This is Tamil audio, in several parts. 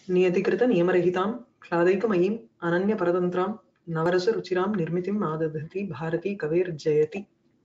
नियतिकृत नियमरहितां क्लादैकमयीम् अनन्यपरतन्त्रां नवरसरुचिरां निर्मितिम् आददति பாரதி கவேர்ஜயதி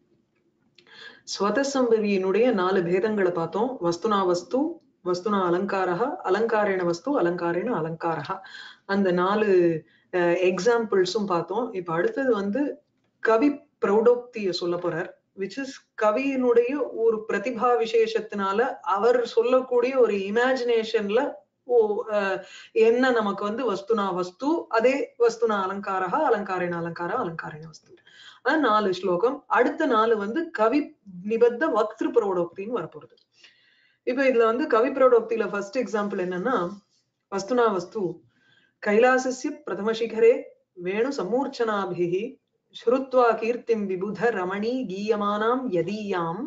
ஸ்வதசம்பவியினுடைய நாலு பேதங்களை பார்த்தோம் வஸ்துனா வஸ்து வஸ்துனா அலங்காரா அலங்காரேண வஸ்து அலங்காரேண அலங்காரா அந்த நாலு எக்ஸாம்பிள்ஸும் பார்த்தோம் இப்ப அடுத்தது வந்து கவி பிரௌடோக்திய சொல்ல போறார் விச் இஸ் கவியினுடைய ஒரு பிரதிபா விசேஷத்தினால அவர் சொல்லக்கூடிய ஒரு இமேஜினேஷன்ல ஓ என்ன நமக்கு வந்து வஸ்துனா வஸ்து அதே வஸ்துனா அலங்காரா அலங்காரேன அலங்காரா அலங்காரேன வஸ்து அது நாலு ஸ்லோகம் அடுத்த நாலு வந்து கவி நிபத்த வக்திரு பிரௌடோக்தின்னு வரப்போகுது இப்ப இதுல வந்து கவி பிரௌடோக்தியில ஃபர்ஸ்ட் எக்ஸாம்பிள் என்னன்னா வஸ்துனா வஸ்து கைலாசஸ்ய பிரதமசிகரே வேணு சமூர்ச்சனாபிகி ஸ்ருத்வா கீர்த்திம் விபுத ரமணி கீயமானாம் யதீயாம்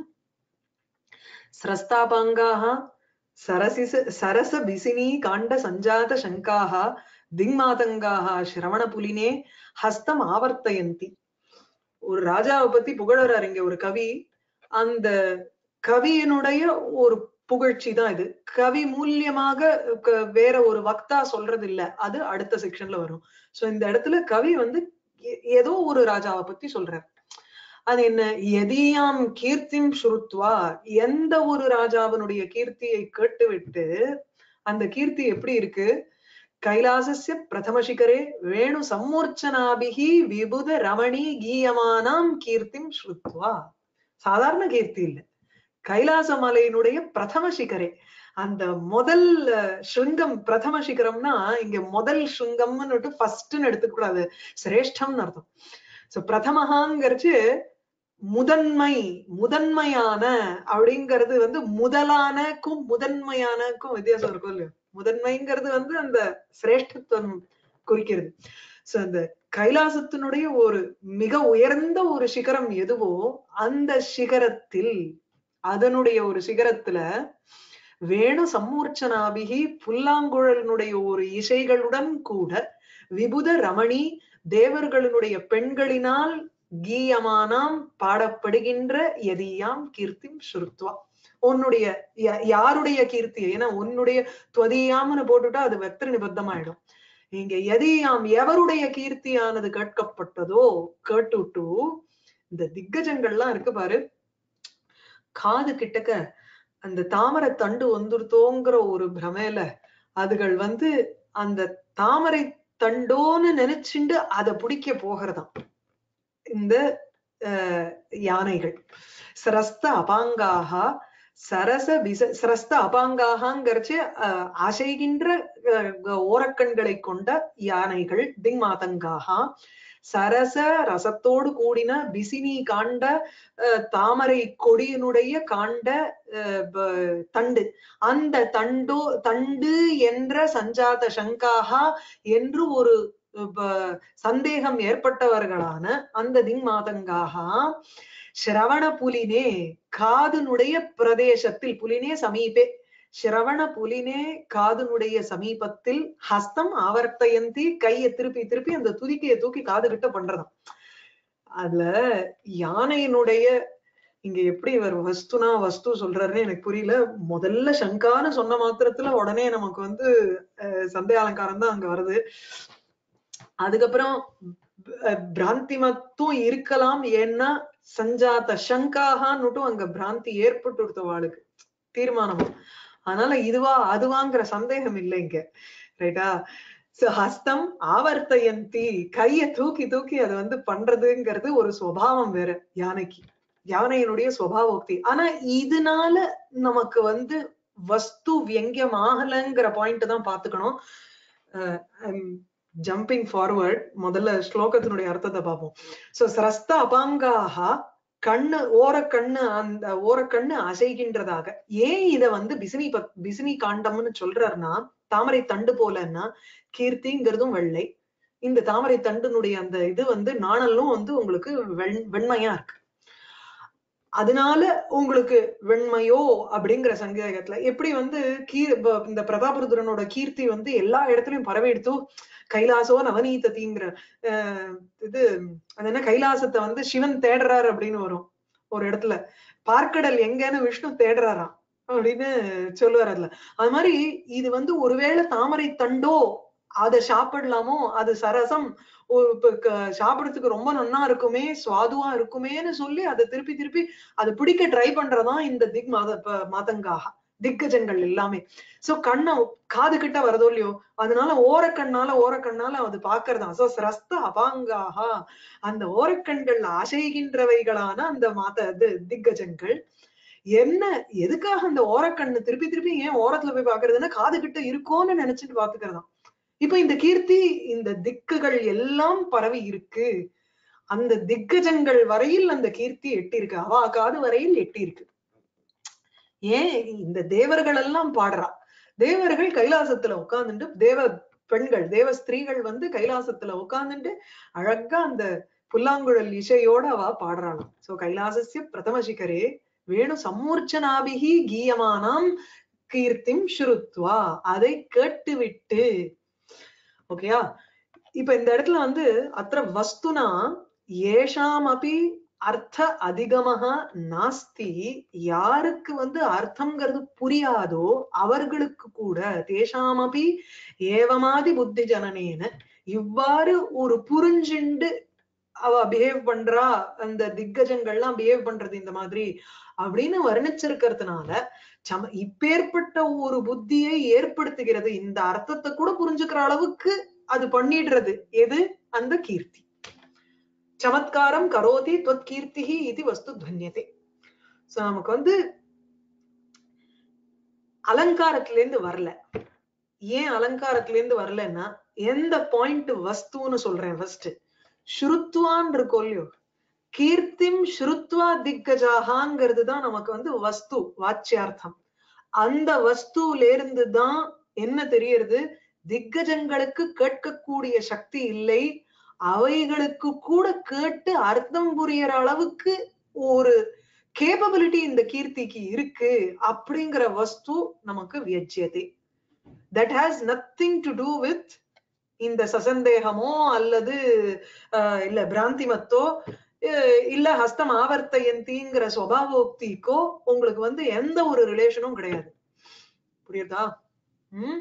ஸ்ரஸ்தாபாங்காः सरसिस सरस बिसिनी काण्ड सञ्जात शङ्काः திங்மாதங்காக சிரவணபுலினே ஹஸ்தம் ஆவர்த்தயந்தி ஒரு ராஜாவை பத்தி புகழறாரு இங்க ஒரு கவி அந்த கவியினுடைய ஒரு புகழ்ச்சி தான் இது கவி மூலியமாக வேற ஒரு வக்தா சொல்றது இல்ல அது அடுத்த செக்ஷன்ல வரும் சோ இந்த இடத்துல கவி வந்து ஏதோ ஒரு ராஜாவை பத்தி சொல்றாரு அது என்ன எதியாம் கீர்த்திம் ஸ்ருத்வா எந்த ஒரு ராஜாவினுடைய கீர்த்தியை கேட்டுவிட்டு அந்த கீர்த்தி எப்படி இருக்கு கைலாசஸ்ய பிரதம சிகரே வேணு சம்மூர்ச்சனாபிகி விபுத ரமணி கீயமானாம் கீர்த்திம் ஸ்ருத்வா சாதாரண கீர்த்தி இல்ல கைலாச மலையினுடைய பிரதம சிகரே அந்த முதல் ஸ்ருங்கம் பிரதம சிகரம்னா இங்க முதல் ஸ்ருங்கம்னு ஃபர்ஸ்ட்னு எடுத்துக்க கூடாது சிரேஷ்டம்னு அர்த்தம் சோ பிரதமஹாங்கிறச்சு முதன்மை முதன்மையான அப்படிங்கிறது வந்து முதலானக்கும் முதன்மையானக்கும் வித்தியாசம் இருக்கும் இல்லையா முதன்மைங்கிறது வந்து அந்த சிரேஷ்டத்துவம் குறிக்கிறது சோ அந்த கைலாசத்தினுடைய ஒரு மிக உயர்ந்த ஒரு சிகரம் எதுவோ அந்த சிகரத்தில் அதனுடைய ஒரு சிகரத்துல வேணு சம்மூர்ச்சனாபிகி புல்லாங்குழலினுடைய ஒரு இசைகளுடன் கூட விபுத ரமணி தேவர்களுடைய பெண்களினால் கீயமானாம் பாடப்படுகின்ற எதியாம் கீர்த்திம் ஸ்ருத்வா உன்னுடைய யாருடைய கீர்த்தி ஏன்னா உன்னுடைய துவதியாம்னு போட்டுட்டா அது வெத்திர நிபத்தமாயிடும் இங்க எதியாம் எவருடைய கீர்த்தியானது கேட்கப்பட்டதோ கேட்டுட்டு இந்த திக்கஜங்கள்லாம் இருக்கு பாரு காது கிட்டக்க அந்த தாமரை தண்டு வந்துருத்தோங்கிற ஒரு பிரமையில அதுகள் வந்து அந்த தாமரை தண்டோன்னு நினைச்சுண்டு அதை பிடிக்க போகிறதாம் இந்த யானைகள் சிரஸ்த அபாங்காக சரச விச சிரஸ்த அபாங்காகங்கிறச்சு அசைகின்ற ஓரக்கண்களை கொண்ட யானைகள் திங்மாதங்காக சரச ரசத்தோடு கூடின பிசினி காண்ட தாமரை கொடியினுடைய காண்ட தண்டு அந்த தண்டோ தண்டு என்ற சஞ்சாத சங்காகா என்று ஒரு சந்தேகம் ஏற்பட்டவர்களான அந்த திங்மாதங்காக சிரவண புலினே காதுனுடைய பிரதேசத்தில் புலினே சமீபே சிரவண புலினே காதுனுடைய சமீபத்தில் ஹஸ்தம் ஆவர்த்தயந்தி கையை திருப்பி திருப்பி அந்த துதிக்கையை தூக்கி காது கிட்ட பண்றதாம் அதுல யானையினுடைய இங்க எப்படி இவர் வஸ்துனா வஸ்து சொல்றாருன்னு எனக்கு புரியல முதல்ல சங்கான்னு சொன்ன மாத்திரத்துல உடனே நமக்கு வந்து சந்தே அலங்காரம் தான் அங்க வருது அதுக்கப்புறம் பிராந்தி மத்தும் இருக்கலாம் ஏன்னா சஞ்சாத்த சங்காகான்னுட்டும் அங்க பிராந்தி ஏற்பட்டு வாளுக்கு தீர்மானமா அதனால இதுவா அதுவாங்கிற சந்தேகம் இல்லை இங்க ரைட்டா சோ ஹஸ்தம் ஆவர்த்தயந்தி கைய தூக்கி தூக்கி அதை வந்து பண்றதுங்கிறது ஒரு சுவாவம் வேற யானைக்கு யானையினுடைய சுவாவோக்தி ஆனா இதனால நமக்கு வந்து வஸ்து வியங்கியம் ஆகலைங்கிற பாயிண்ட் தான் பாத்துக்கணும் ஜம்பிங் ஃபார்வர்ட் முதல்ல ஸ்லோகத்தினுடைய அர்த்தத்தை பார்ப்போம் சோ சிரஸ்த அபாங்காக கண்ணு ஓரக்கண்ணு அந்த ஓரக்கண்ணு அசைகின்றதாக ஏன் இத வந்து பிசினி பிசினி காண்டம்னு சொல்றாருன்னா தாமரை தண்டு போலன்னா கீர்த்திங்கிறதும் வெள்ளை இந்த தாமரை தண்டுனுடைய அந்த இது வந்து நாணலும் வந்து உங்களுக்கு வெண் வெண்மையா இருக்கு அதனால உங்களுக்கு வெண்மையோ அப்படிங்கிற சந்தேகத்துல எப்படி வந்து கீர் இந்த பிரதாபருத்ரனோட கீர்த்தி வந்து எல்லா இடத்துலயும் பரவிடுத்தோ கைலாசோ நவநீதத்திங்கிற இது அது என்ன கைலாசத்தை வந்து சிவன் தேடுறாரு அப்படின்னு வரும் ஒரு இடத்துல பார்க்கடல் எங்கன்னு விஷ்ணு தேடுறாராம் அப்படின்னு சொல்லுவார் அதுல அது மாதிரி இது வந்து ஒருவேளை தாமரை தண்டோ அதை சாப்பிடலாமோ அது சரசம் ஒரு இப்ப க- சாப்பிடறதுக்கு ரொம்ப நன்னா இருக்குமே சுவாதுவா இருக்குமேன்னு சொல்லி அதை திருப்பி திருப்பி அதை பிடிக்க ட்ரை பண்றதுதான் இந்த திக் மாத ப- மாதங்காக திக்கஜங்கள் எல்லாமே சோ கண்ணை காது கிட்ட வரதோ இல்லையோ அதனால ஓரக்கண்ணால ஓரக்கண்ணால அது பாக்குறதா சோ சிரஸ்த அபாங்காக அந்த ஓரக்கண்கள் அசைகின்றவைகளான அந்த மாத இது திக்கஜங்கள் என்ன எதுக்காக அந்த ஓரக்கண்ணு திருப்பி திருப்பி ஏன் ஓரத்துல போய் பாக்குறதுன்னா காது கிட்ட இருக்கோன்னு நினைச்சிட்டு பாத்துக்கிறதாம் இப்ப இந்த கீர்த்தி இந்த திக்குகள் எல்லாம் பரவி இருக்கு அந்த திக்கஜங்கள் வரையில் அந்த கீர்த்தி எட்டி இருக்கு அவா காது வரையில் எட்டி இருக்கு ஏன் இந்த தேவர்கள் எல்லாம் பாடுறா தேவர்கள் கைலாசத்துல உட்கார்ந்துட்டு தேவ பெண்கள் தேவ ஸ்திரீகள் வந்து கைலாசத்துல உட்கார்ந்துட்டு அழகா அந்த புல்லாங்குழல் இசையோட அவ பாடுறாளாம் சோ கைலாசஸ்ய பிரதம சிகரே வேணு சம்மூர்ச்சனாபிகி கீயமானாம் கீர்த்திம் ஸ்ருத்வா அதை கேட்டுவிட்டு ஓகேயா இப்ப இந்த இடத்துல வந்து அத்த வஸ்துனா ஏஷாம் அபி அர்த்த அதிகமாக நாஸ்தி யாருக்கு வந்து அர்த்தம்ங்கிறது புரியாதோ அவர்களுக்கு கூட தேஷாமபி ஏவமாதி புத்தி ஜனனேன இவ்வாறு ஒரு புரிஞ்சுண்டு அவ பிஹேவ் பண்றா அந்த திக்கஜங்கள்லாம் பிஹேவ் பண்றது இந்த மாதிரி அப்படின்னு வர்ணிச்சிருக்கிறதுனால சம இப்பேற்பட்ட ஒரு புத்தியை ஏற்படுத்துகிறது இந்த அர்த்தத்தை கூட புரிஞ்சுக்கிற அளவுக்கு அது பண்ணிடுறது எது அந்த கீர்த்தி சமத்காரம் கரோதி தொத் கீர்த்திஹி இது வஸ்து துவன்யதே சோ நமக்கு வந்து அலங்காரத்துல இருந்து வரல ஏன் அலங்காரத்துல இருந்து வரலன்னா எந்த பாயிண்ட் வஸ்துன்னு சொல்றேன் ஃபர்ஸ்ட் ஸ்ருத்வான் இருக்கும் இல்லையோ கீர்த்திம் ஸ்ருத்வா திக்கஜாகாங்கிறது தான் நமக்கு வந்து வஸ்து வாச்சியார்த்தம் அந்த வஸ்துல இருந்து தான் என்ன தெரியறது திக்கஜங்களுக்கு கேட்கக்கூடிய சக்தி இல்லை அவைகளுக்கு கூட கேட்டு அர்த்தம் புரியற அளவுக்கு ஒரு கேப்பபிலிட்டி இந்த கீர்த்திக்கு இருக்கு அப்படிங்கிற வஸ்து நமக்கு வியஜ்யதே that has nothing to do with இந்த சசந்தேகமோ அல்லது அஹ், இல்ல பிராந்திமத்தோ அஹ், இல்ல ஹஸ்தம் ஆவர்த்தயந்திங்கிற சுவாவோக்திக்கோ உங்களுக்கு வந்து எந்த ஒரு ரிலேஷனும் கிடையாது புரியுதா உம்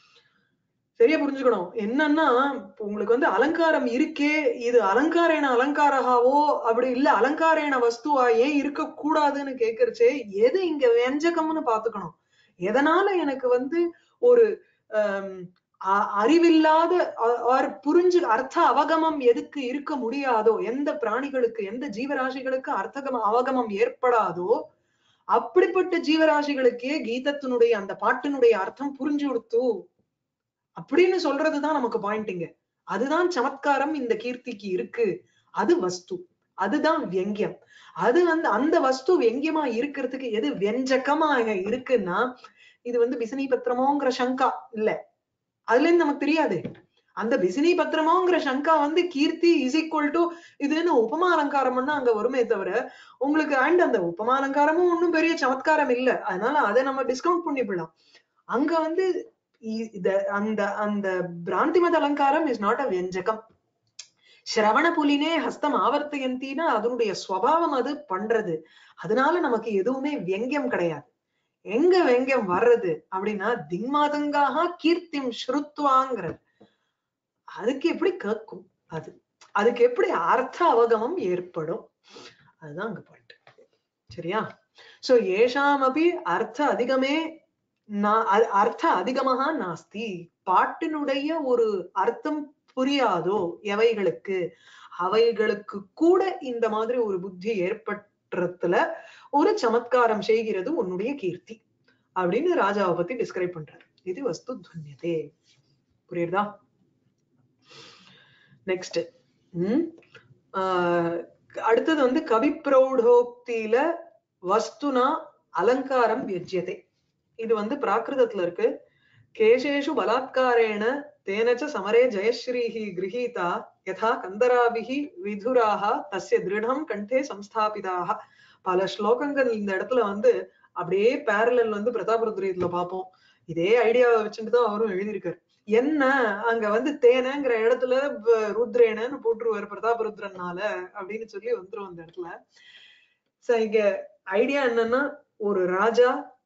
சரியா புரிஞ்சுக்கணும் என்னன்னா இப்ப உங்களுக்கு வந்து அலங்காரம் இருக்கே இது அலங்காரேன அலங்காரகாவோ அப்படி இல்ல அலங்காரேன வஸ்துவா ஏன் இருக்க கூடாதுன்னு கேக்குறச்சே எது இங்க வெஞ்சகம்னு பாத்துக்கணும் எதனால எனக்கு வந்து ஒரு ஆம், அ- அறிவில்லாத அ- or புரிஞ்சு அர்த்த அவகமம் எதுக்கு இருக்க முடியாதோ எந்த பிராணிகளுக்கு எந்த ஜீவராசிகளுக்கு அர்த்தகம அவகமம் ஏற்படாதோ அப்படிப்பட்ட ஜீவராசிகளுக்கே கீதத்தினுடைய அந்த பாட்டினுடைய அர்த்தம் புரிஞ்சு கொடுத்து அப்படின்னு சொல்றதுதான் நமக்கு பாயிண்டிங்க அதுதான் சமத்காரம் இந்த கீர்த்திக்கு இருக்கு அது வஸ்து அதுதான் வியங்கியம் அது வந்து அந்த வஸ்து வியங்கியமா இருக்கிறதுக்கு எது வியஞ்சகமாக இருக்குன்னா இது வந்து பிசினி பத்திரமோங்கிற சங்கா இல்ல அதுல இருந்து நமக்கு தெரியாது அந்த பிசினி பத்திரமோங்கிற சங்கா வந்து கீர்த்தி இஸ் ஈக்குவல் டு இதுன்னு உபமா அலங்காரம் பண்ணா அங்க வருமே தவிர உங்களுக்கு அண்ட் அந்த உபமா அலங்காரமும் ஒன்றும் பெரிய சமத்காரம் இல்ல அதனால அதை நம்ம டிஸ்கவுண்ட் பண்ணிவிடலாம் அங்க வந்து இ- இத- அந்த அந்த பிராந்திமத அலங்காரம் இஸ் நாட் அ வியஞ்சகம் சிரவண புலினே ஹஸ்தம் ஆவர்த்தயந்தினா அதனுடைய ஸ்வபாவம் அது பண்றது அதனால நமக்கு எதுவுமே வியங்கியம் கிடையாது எங்க வெங்கம் வர்றது அப்படின்னா திங்மாதங்காக கீர்த்திம் ஸ்ருத்வாங்கிறது அதுக்கு எப்படி கேட்கும் அது அதுக்கு எப்படி அர்த்த அவகமம் ஏற்படும் அதுதான் அங்க பாயிண்ட் சரியா சோ ஏஷாமபி அர்த்த அதிகமே நா- அ- அர்த்த அதிகமாக நாஸ்தி பாட்டினுடைய ஒரு அர்த்தம் புரியாதோ எவைகளுக்கு அவைகளுக்கு கூட இந்த மாதிரி ஒரு புத்தி ஏற்பட்டுறதுல ஒரு சமத்காரம் செய்கிறது உன்னுடைய கீர்த்தி அப்படின்னு ராஜாவை பத்தி டிஸ்கிரைப் பண்றாரு இது வஸ்து துவன்யதே புரியுதா நெக்ஸ்ட் உம் ஆஹ் அடுத்தது வந்து கவி பிரௌடோக்தியில வஸ்துனா அலங்காரம் வியஜ்யதே இது வந்து பிராகிருதத்துல இருக்கு கேசேஷு பலாத்காரேண தேனச்ச சமரே ஜெயஸ்ரீஹி கிரகீதா யதா கந்தராபிஹி விதுராக தஸ்ய திருடம் கண்டே சம்ஸ்தாபிதாக பல ஸ்லோகங்கள் இந்த இடத்துல வந்து அப்படியே பேரலல் வந்து பிரதாபருத்ரீத்துல பார்ப்போம் இதே ஐடியாவை வச்சுட்டு தான் அவரும் எழுதியிருக்காரு என்ன அங்க வந்து தேனங்கிற இடத்துல வ- ருத்ரேனன்னு போட்டுருவாரு பிரதாபருத்ரனால அப்படின்னு சொல்லி வந்துரும் அந்த இடத்துல சோ இங்க ஐடியா என்னன்னா ஒரு ராஜா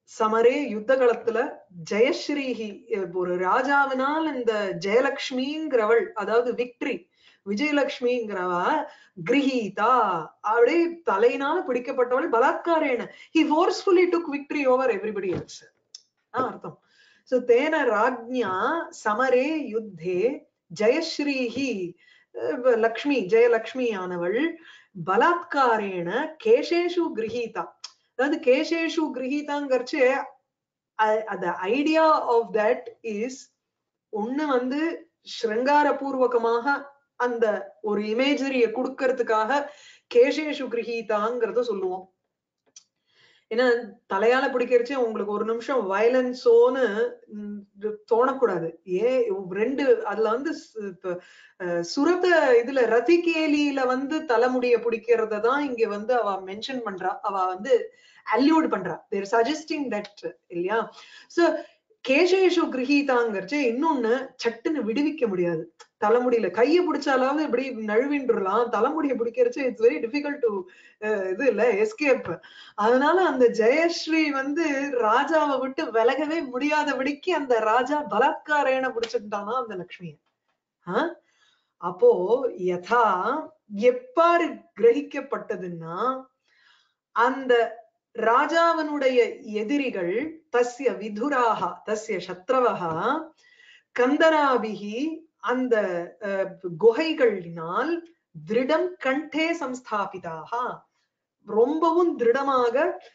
சமரே யுத்த களத்துல ஜெயஸ்ரீஹி அஹ் ஒரு ராஜாவினால் இந்த ஜெயலக்ஷ்மிங்கிறவள் அதாவது விக்டரி விஜயலட்சுமிங்கிறவ கிரகீதா அப்படியே தலையினால பிடிக்கப்பட்டவள் பலாத்காரேன he forcefully took victory over everybody else அர்த்தம் சோ தேன ராஜ்ஞா சமரே யுத்தே ஜெயஸ்ரீஹி அஹ் லக்ஷ்மி ஜெயலக்ஷ்மி ஆனவள் பலாத்காரேன கேசேஷு கிரகீதா அதாவது கேசேஷு கிரகீதாங்கிறச்சு அந்த ஐடியா ஆஃப் தட் இஸ் ஒண்ணு வந்து ஸ்ருங்கார பூர்வகமாக அந்த ஒரு இமேஜரிய கொடுக்கறதுக்காக கேசேஷு கிரகீதாங்கிறத சொல்லுவோம் ஏன்னா தலையால பிடிக்கிறச்சே உங்களுக்கு ஒரு நிமிஷம் வயலன்ஸோன்னு தோணக்கூடாது ஏன் ரெண்டு அதுல வந்து சு- இப்ப, அஹ், சுரத இதுல ரதிகேலியில வந்து தலைமுடிய பிடிக்கிறத தான் இங்க வந்து அவ மென்ஷன் பண்றா அவ வந்து அல்யூட் பண்றா தேர் சஜஸ்டிங் தட் இல்லையா சோ கேசேஷு கிரகீதாங்கிறச்சு இன்னொன்னு சட்டுன்னு விடுவிக்க முடியாது தலைமுடியில கைய பிடிச்சாலாவது இப்படி நழுவின்றலாம் தலைமுடிய பிடிக்கிறச்சு இட்ஸ் வெரி டிஃபிகல்ட் டு இது இல்ல எஸ்கேப் அதனால அந்த ஜெயஸ்ரீ வந்து ராஜாவை விட்டு விலகவே முடியாதபடிக்கு அந்த ராஜா பலாத்காரேன பிடிச்சிட்டானா அந்த லக்ஷ்மிய ஆஹ் அப்போ யதா எப்பாறு கிரகிக்கப்பட்டதுன்னா அந்த ராஜாவினுடைய எதிரிகள் தஸ்ய விதுராக தஸ்ய சத்ரவகா கந்தராபிகி அந்த அஹ், குகைகளினால் திருடம் கண்டே சம்ஸ்தாபிதாக ரொம்பவும் திருடமாக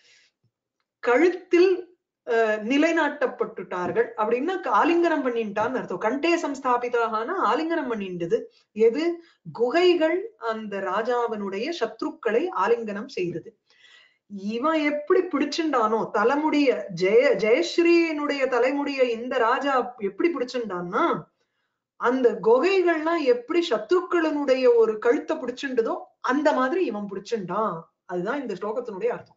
கழுத்தில் அஹ், நிலைநாட்டப்பட்டுட்டார்கள் அப்படின்னா ஆலிங்கனம் பண்ணிட்டான்னு அர்த்தம் கண்டே சம்ஸ்தாபிதாகனா ஆலிங்கனம் பண்ணிண்டது எது குகைகள் அந்த ராஜாவினுடைய சத்ருக்களை ஆலிங்கனம் செய்தது இவன் எப்படி பிடிச்சுண்டானோ தலைமுடிய ஜெய ஜெயஸ்ரீனுடைய தலைமுடிய இந்த ராஜா எப்படி பிடிச்சுண்டான்னா அந்த குகைகள்லாம் எப்படி சத்ருக்களினுடைய ஒரு கழுத்தை பிடிச்சுண்டதோ அந்த மாதிரி இவன் பிடிச்சுண்டான் அதுதான் இந்த ஸ்லோகத்தினுடைய அர்த்தம்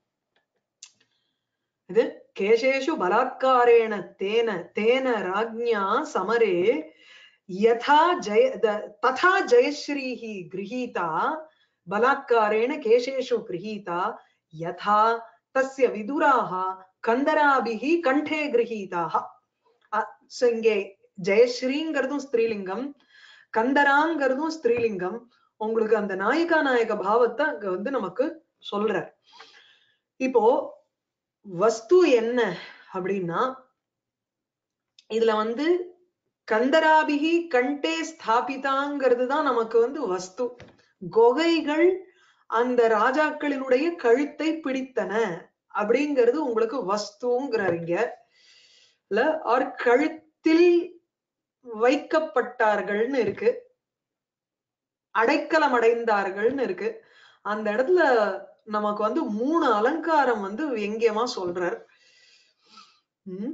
இது கேசேஷு பலாத்காரேன தேன தேன ராஜ்ஞா சமரே யதா ஜெய த- ததா ஜெயஸ்ரீஹி கிரகீதா பலாத்காரேன கேசேஷு கிரகீதா யதா தஸ்ய விதுராக கந்தராபிகி கண்டே கிரகீதாக அ- so இங்கே ஜெயஸ்ரீங்கிறதும் ஸ்திரீலிங்கம் கந்தராங்கிறதும் ஸ்திரீலிங்கம் உங்களுக்கு அந்த நாயிகா நாயக பாவத்தை அங்க வந்து நமக்கு சொல்றார் இப்போ வஸ்து என்ன அப்படின்னா இதுல வந்து கந்தராபிகி கண்டே ஸ்தாபிதாங்கிறது தான் நமக்கு வந்து வஸ்து குகைகள் அந்த ராஜாக்களினுடைய கழுத்தை பிடித்தன அப்படிங்கிறது உங்களுக்கு வஸ்துங்கிறாருங்க இல்ல ஆர் கழுத்தில் வைக்கப்பட்டார்கள்னு இருக்கு அடைக்கலம் அடைந்தார்கள்னு இருக்கு அந்த இடத்துல நமக்கு வந்து மூணு அலங்காரம் வந்து எங்கேயமா சொல்றார் உம்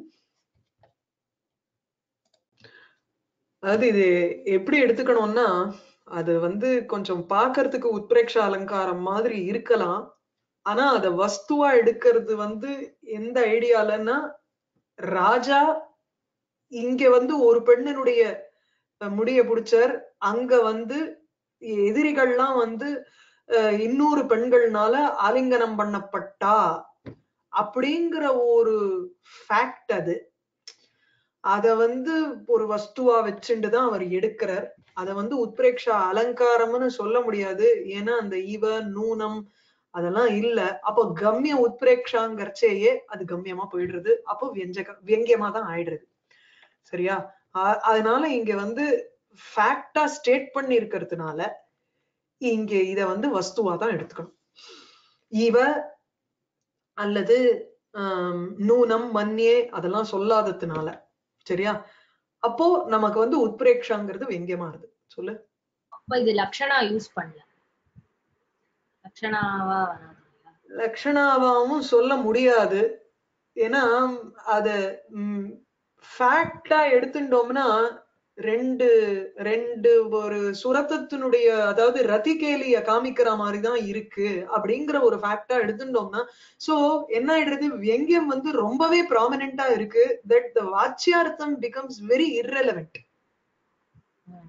அதாவது இது எப்படி எடுத்துக்கணும்னா அது வந்து கொஞ்சம் பார்க்கிறதுக்கு உத்பிரேக்ஷ அலங்காரம் மாதிரி இருக்கலாம் ஆனா அத வஸ்துவா எடுக்கிறது வந்து எந்த ஐடியாலன்னா ராஜா இங்க வந்து ஒரு பெண்ணினுடைய அஹ், முடிய பிடிச்சார் அங்க வந்து எதிரிகள்லாம் வந்து அஹ், இன்னொரு பெண்கள்னால ஆலிங்கனம் பண்ணப்பட்டா அப்படிங்கிற ஒரு ஃபேக்ட் அது அத வந்து ஒரு வஸ்துவா வச்சுட்டு தான் அவர் எடுக்கிறார் அத வந்து உத்பிரேக்ஷா அலங்காரம்னு சொல்ல முடியாது ஏன்னா அந்த இவ நூனம் அதெல்லாம் இல்ல அப்போ கம்ய உத்பிரேக்ஷாங்கிறச்சேயே அது கம்யமா போயிடுறது அப்போ வியஞ்சக வியங்கியமா தான் ஆயிடுறது சரியா அ- அதனால இங்க வந்து ஃபேக்டா ஸ்டேட் பண்ணி இருக்கிறதுனால இங்க இத வந்து வஸ்துவா தான் எடுத்துக்கணும் இவ அல்லது ஆம், நூனம் மன்யே அதெல்லாம் சொல்லாததுனால சரியா அப்போ நமக்கு வந்து உத்பிரேக்ஷாங்கிறது வெங்கியமா இருக்கு சொல்லு அப்ப இது லக்ஷணா யூஸ் பண்ணல லக்ஷணாவா வராது இல்லையா? லக்ஷணாவாவும் சொல்ல முடியாது ஏன்னா அத ஃபேக்டா எடுத்துட்டோம்னா ரெண்டு ரெண்டு ஒரு சுரத்தத்தினுடைய அதாவது ரதிகேலிய காமிக்கிற மாதிரி தான் இருக்கு அப்படிங்கிற ஒரு ஃபேக்டா எடுத்துட்டோம்னா சோ என்ன ஆயிடுறது வெங்கியம் வந்து ரொம்பவே ப்ராமினெண்டா இருக்கு தட் த வாச்சியார்த்தம் பிகம்ஸ் வெரி irrelevant ம்.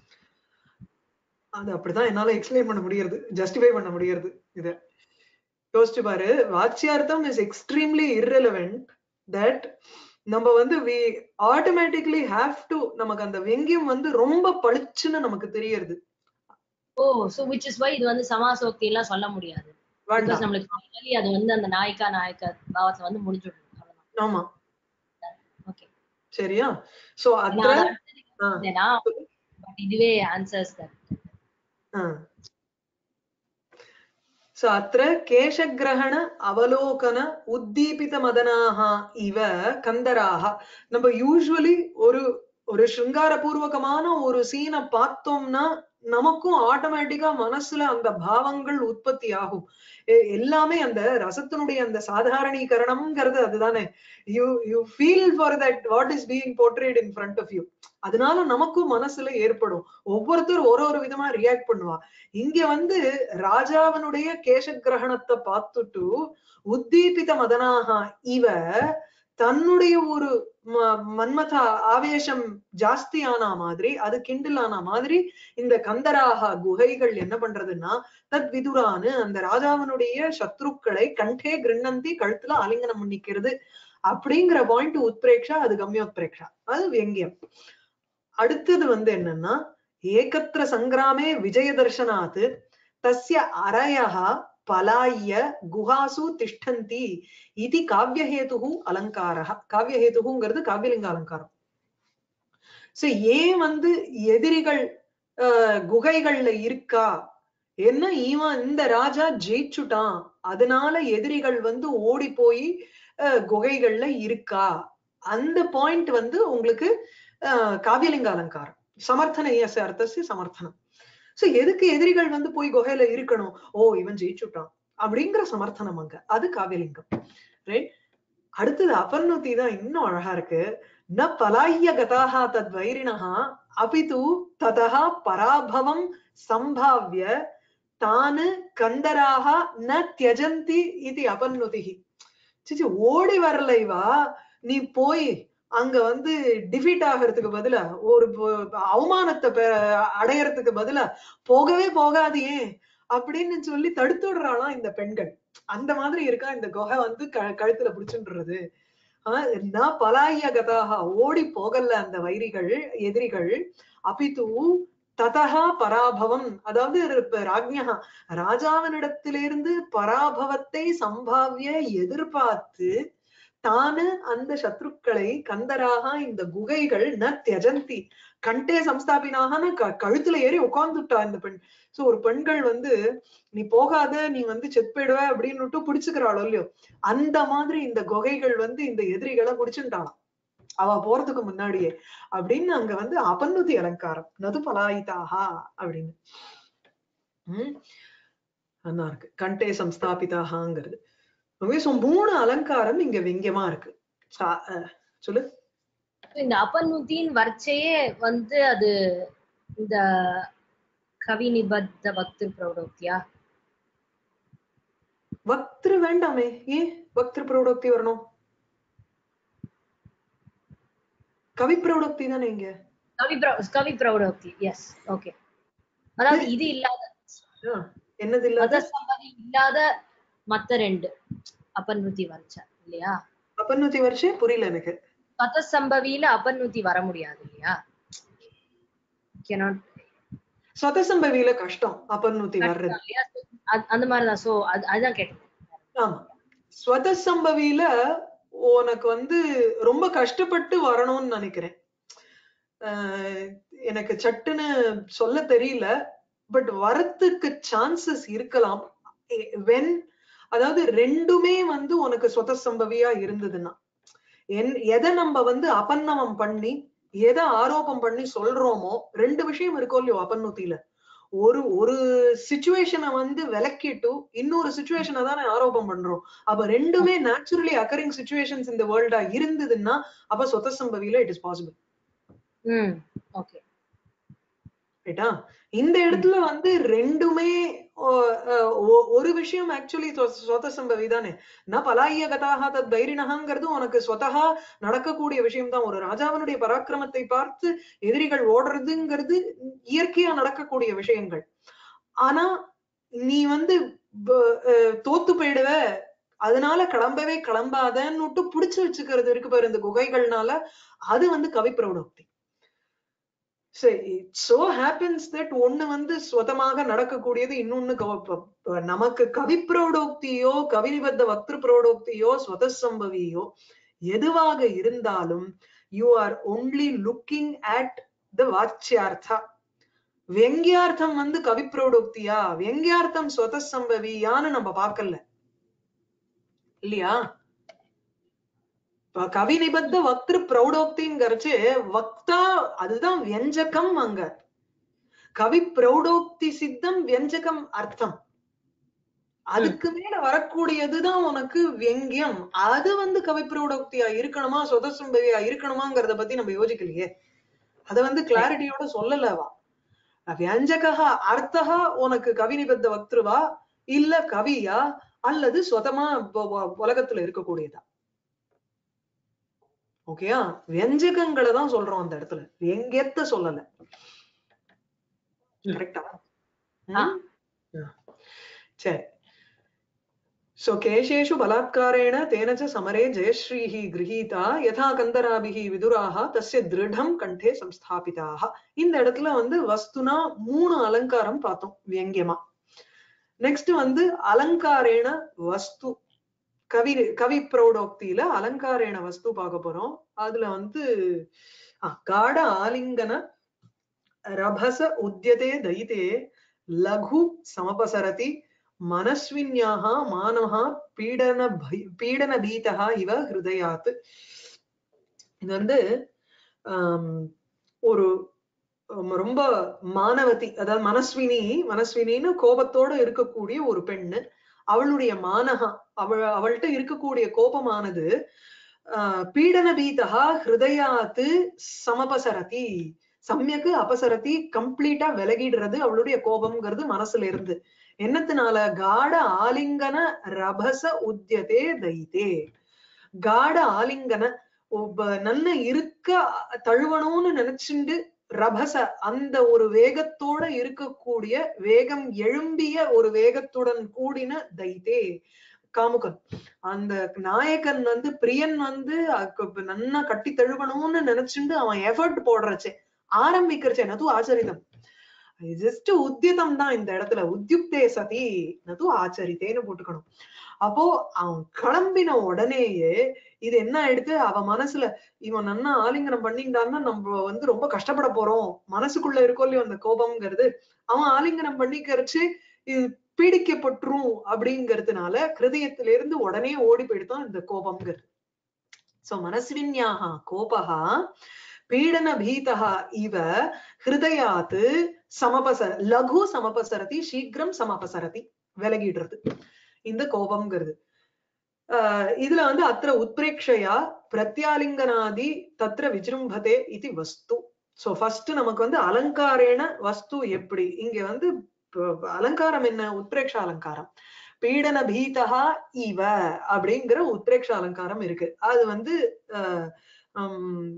அது அப்படிதான் என்னால எக்ஸ்பிளைன் பண்ண முடியறது ஜஸ்டிஃபை பண்ண முடியறது இத யோசிச்சு பாரு வாச்சியார்த்தம் இஸ் எக்ஸ்ட்ரீம்லி irrelevant தட் நம்ம வந்து வி ஆட்டோமேட்டிக்லி ஹாவ் டு நமக்கு அந்த வெங்கியம் வந்து ரொம்ப பளிச்சுன்னு நமக்கு தெரியறது oh so which is why இது வந்து சமாசோக்தி எல்லாம் சொல்ல முடியாது பிகாஸ் வேண்டாம் நம்மளுக்கு ஃபைனலி அது வந்து அந்த நாயிக்கா நாயக்க பாவத்துல வந்து முடிஞ்சிடும் அவ்வளவுதான் ஆமா ஓகே சரியா சோ அത്ര ஆ, பட் இதுவே ஆன்சர்ஸ் தட் ஆ. சோ அത്ര கேசகிரகண அவலோகன உத்தீபித மதனாக இவ கந்தராக நம்ம யூஸ்வலி ஒரு ஒரு சிருங்காரபூர்வகமான ஒரு சீனை பார்த்தோம்னா நமக்கும் ஆட்டோமேட்டிக்கா மனசுல அந்த பாவங்கள் உற்பத்தி ஆகும் எ- எல்லாமே அந்த ரசத்தினுடைய அந்த சாதாரணீகரணம்ங்கிறது அதுதானே you you feel for that what is being portrayed in front of you அதனால நமக்கும் மனசுல ஏற்படும் ஒவ்வொருத்தர் ஒரு ஒரு விதமா ரியாக்ட் பண்ணுவா இங்க வந்து ராஜாவனுடைய கேச கிரகணத்தை பார்த்துட்டு உத்தீபித மதனாக இவ தன்னுடைய ஒரு ம- மன்மத ஆவேசம் ஜாஸ்தி ஆன மாதிரி அது கிண்டில் ஆன மாதிரி இந்த கந்தராக குகைகள் என்ன பண்றதுன்னா தத் விதுரான்னு அந்த ராஜாவனுடைய சத்ருக்களை கண்டே கிருண்ணந்தி கழுத்துல ஆலிங்கனம் பண்ணிக்கிறது அப்படிங்கிற பாயிண்ட் உத்பிரேக்ஷா அது கம்யோத்பிரேக்ஷா அது வெங்கியம் அடுத்தது வந்து என்னன்னா ஏகத்திர சங்கிராமே விஜய தர்சனாத் தஸ்ய அரயः பலாய குஹாசு திஷ்டந்தி இது காவியஹேது அலங்காரः காவியஹேதுங்கிறது காவியலிங்க அலங்காரம் சோ ஏன் வந்து எதிரிகள் அஹ், குகைகள்ல இருக்கா என்ன இவன் இந்த ராஜா ஜெயிச்சுட்டான் அதனால எதிரிகள் வந்து ஓடி போய் அஹ், குகைகள்ல இருக்கா அந்த பாயிண்ட் வந்து உங்களுக்கு அஹ், காவியலிங்க அலங்காரம் சமர்த்தனையச அர்த்தசி சமர்த்தனம் சோ எதுக்கு எதிரிகள் வந்து போய் குகையில இருக்கணும் ஓ இவன் ஜெயிச்சுட்டான் அப்படிங்கிற சமர்த்தனம் அங்க அது காவியலிங்கம் ரைட் அடுத்தது அபர்ணுதி தான் இன்னும் அழகா இருக்கு ந பலாய கதாஹா தத் வைரிணஹா அபிது ததா பராபவம் சம்பாவ்ய தானு கந்தராக ந தியஜந்தி இது அபர்ணுதிஹி சிச்சி ஓடி வரல இவா நீ போய் அங்க வந்து டிஃபீட் ஆகிறதுக்கு பதிலா ஒரு ப- அவமானத்தை பெ- அடையறதுக்கு பதிலா போகவே போகாது ஏன் அப்படின்னு சொல்லி தடுத்து விடுறாளாம் இந்த பெண்கள் அந்த மாதிரி இருக்கா இந்த குகை வந்து க- கழுத்துல பிடிச்சுன்றது ஆஹ் நான் பலாய கதாக ஓடி போகல அந்த வைரிகள் எதிரிகள் அபிது ததா பராபவம் அதாவது இப்ப ராஜ்யா ராஜாவினிடத்திலிருந்து பராபவத்தை சம்பாவிய எதிர்பார்த்து தானு அந்த சத்ருக்களை கந்தராக இந்த குகைகள் ந தியஜந்தி கண்டே சம்ஸ்தாபினாகனு க- கழுத்துல ஏறி உட்கார்ந்துட்டா இந்த பெண் சோ ஒரு பெண்கள் வந்து நீ போகாத நீ வந்து செத்பேடுவ அப்படின்னுட்டு பிடிச்சுக்கிறாளோ இல்லையோ அந்த மாதிரி இந்த குகைகள் வந்து இந்த எதிரிகளை பிடிச்சுட்டாளாம் அவ போறதுக்கு முன்னாடியே அப்படின்னு அங்க வந்து அபன்னுதி அலங்காரம் நது பலாயிதாகா அப்படின்னு உம் நல்லா இருக்கு கண்டே சம்ஸ்தாபிதாகாங்கிறது ஓகே சோ மூணு அலங்காரம் இங்க வெங்கியமா இருக்கு சா- அஹ் சொல்லு இந்த அபநுதின் வர்ச்சையே வந்து அது இந்த கவி நிபத்த பக்தி பிரௌடோக்தியா வக்திரு வேண்டாமே ஏன் வக்திரு பிரௌடோக்தி வரணும் கவி பிரௌடோக்தி தானே இங்க கவி பிரௌ கவி பிரௌடோக்தி எஸ் ஓகே அதாவது இது இல்லாத ஆ, என்னது இல்லாத மத சம்பதி இல்லாத மத்த ரெண்டு அபநுதி வர்ச்ச இல்லையா அப்பன்னுத்தி வருஷம் புரியல எனக்கு மத சம்பவியில அபநுதி வர முடியாது இல்லையா cannot சொதசம்பவியில கஷ்டம் அப்பன்னுத்தி வர்றது இல்லையா அது- அந்த மாதிரிதான் சோ அது அதுதான் கேட்டேன் ஆமா ஸ்வதசம்பவியில உனக்கு வந்து ரொம்ப கஷ்டப்பட்டு வரணும்னு நினைக்கிறேன் ஆஹ் எனக்கு சட்டுன்னு சொல்ல தெரியல பட் வரத்துக்கு சான்சஸ் இருக்கலாம் வென் அதாவது ரெண்டுமே வந்து உனக்கு சொதசம்பவியா இருந்ததுன்னா என் எதை நம்ம வந்து அபன்னமம் பண்ணி எதை ஆரோபம் பண்ணி சொல்றோமோ ரெண்டு விஷயம் இருக்கோ இல்லையோ அபநூத்தில ஒரு ஒரு சுச்சுவேஷனை வந்து விலக்கிட்டு இன்னொரு சுச்சுவேஷனை தானே ஆரோபம் பண்றோம் அப்ப ரெண்டுமே நேச்சுரலி அக்கரிங் சுச்சுவேஷன்ஸ் இந்த வேர்ல்டா இருந்ததுன்னா அப்ப சொத்த சம்பவியில it is possible hmm okay ரைட்டா இந்த இடத்துல வந்து ரெண்டுமே ஓ, அஹ், ஒ- ஒரு விஷயம் ஆக்சுவலி சொத சம்பவி தானே ந பலாய கதாக தத் தைரிணகாங்கிறது உனக்கு சொதகா நடக்கக்கூடிய விஷயம் தான் ஒரு ராஜாவினுடைய பராக்கிரமத்தை பார்த்து எதிரிகள் ஓடுறதுங்கிறது இயற்கையா நடக்கக்கூடிய விஷயங்கள் ஆனா நீ வந்து ப- அஹ் தோத்து போயிடுவ அதனால கிளம்பவே கிளம்பாதன்னுட்டு புடிச்சு வச்சுக்கிறது இருக்கு பாரு இந்த குகைகள்னால அது வந்து கவி பிரௌடோக்தி சோ ஹேப்பன்ஸ் தட் ஒண்ணு வந்து சுதமாக நடக்கக்கூடியது இன்னொன்னு கவ- ப- ப- நமக்கு கவி பிரௌடோக்தியோ கவிநிபத்த வக்திரு பிரௌடோக்தியோ ஸ்வதசம்பவியோ எதுவாக இருந்தாலும் you are only looking at the வாச்சியார்த்தா வெங்கியார்த்தம் வந்து கவி பிரௌடோக்தியா வெங்கியார்த்தம் ஸ்வதசம்பவியான்னு நம்ம பார்க்கல இல்லையா இப்ப கவி நிபத்த வக்திரு பிரௌடோக்திங்கிறச்சு வக்தா அதுதான் வியஞ்சகம் அங்க கவி பிரௌடோக்தி சித்தம் வியஞ்சகம் அர்த்தம் அதுக்கு மேல வரக்கூடியதுதான் உனக்கு வியங்கியம் அது வந்து கவி பிரௌடோக்தியா இருக்கணுமா சொதசம்பவியா இருக்கணுமாங்கிறத பத்தி நம்ம யோசிக்கலையே அத வந்து கிளாரிட்டியோட சொல்லலவா வியஞ்சகா அர்த்தகா உனக்கு கவி நிபத்த வக்திருவா இல்ல கவியா அல்லது சொதமா வ- வ- உலகத்துல இருக்கக்கூடியதா ஓகேயா வியஞ்சகங்களை தான் சொல்றோம் அந்த இடத்துல எங்கெத்த சொல்லல ம். கரெக்டா ஆ. சரி सो केशेषु बलात्कारेण तेन च समरे जयश्रीः गृहीता यथा கந்தராபிகி விதுராக தஸ்ய திருடம் கண்டே சம்ஸ்தாபிதாக இந்த இடத்துல வந்து வஸ்துனா மூணு அலங்காரம் பார்த்தோம் வியங்கியமா நெக்ஸ்ட் வந்து அலங்காரேண வஸ்து கவி கவி பிரௌடோக்தியில அலங்காரேண வஸ்து பார்க்க போறோம் அதுல வந்து ஆ, காட ஆலிங்கன ரபச உத்யதே தைதே லகு சமபசரதி மனஸ்வின்யாக மானவ பீடன பை- பீடன பீதா இவ ஹிருதயாத் இது வந்து ஆம், ஒரு ஆம், ரொம்ப மானவதி அதாவது மனஸ்வினி மனஸ்வினின்னு கோபத்தோட இருக்கக்கூடிய ஒரு பெண்ணு அவளுடைய மானகா அவள் அவள்கிட்ட இருக்கக்கூடிய கோபமானது ஆஹ், பீடன பீதா ஹிருதயாத்து சமபசரதி சமயக்கு அபசரதி கம்ப்ளீட்டா விலகிடுறது அவளுடைய கோபம்ங்கிறது மனசுல இருந்து என்னத்தினால காட ஆலிங்கன ரபச உத்யதே தைதே காட ஆலிங்கன ஒப்ப நல்ல இருக்க தழுவணும்னு நினைச்சுண்டு ரபச அந்த ஒரு வேகத்தோட இருக்கக்கூடிய வேகம் எழும்பிய ஒரு வேகத்துடன் கூடின தைதே காமுகன் அந்த நாயகன் வந்து பிரியன் வந்து அக்கு- நன்னா கட்டி தழுவணும்னு நினைச்சுண்டு அவன் எஃபர்ட் போடுறச்சே ஆரம்பிக்கிறச்சே நது ஆச்சரிதம் ஜஸ்ட் உத்தியதம் தான் இந்த இடத்துல உத்யுக்தே சதி நது ஆச்சரித்தேன்னு போட்டுக்கணும் அப்போ அவன் கிளம்பின உடனேயே இது என்ன ஆயிடுத்து அவ மனசுல இவன் நன்னா ஆலிங்கனம் பண்ணிட்டான்னா நம்ம வந்து ரொம்ப கஷ்டப்பட போறோம் மனசுக்குள்ள இருக்கோ இல்லையோ அந்த கோபம்ங்கிறது அவன் ஆலிங்கனம் பண்ணிக்கிறச்சு இது பீடிக்கப்பட்டுரும் அப்படிங்கிறதுனால ஹிருதயத்திலிருந்து உடனே ஓடி போயிடுதான் இந்த கோபம்ங்கிறது சோ மனஸ்வின்யாக கோபகா பீடன பீதா இவ ஹிருதயாத்து சமபசர லகு சமபசரதி சீக்கிரம் சமபசரதி விலகிடுறது இந்த கோபம்ங்கிறது ஆஹ் இதுல வந்து அத்திர உத்பிரேக்ஷயா பிரத்யாலிங்கனாதி தத்ர விஜృంభதே இது வஸ்து சோ ஃபர்ஸ்ட் நமக்கு வந்து அலங்காரேன வஸ்து எப்படி இங்க வந்து ப- அலங்காரம் என்ன உத்பிரேக்ஷ அலங்காரம் பீடன பீதா இவ அப்படிங்கிற உத்பிரேக்ஷ அலங்காரம் இருக்கு அது வந்து ஆஹ் ஹம்,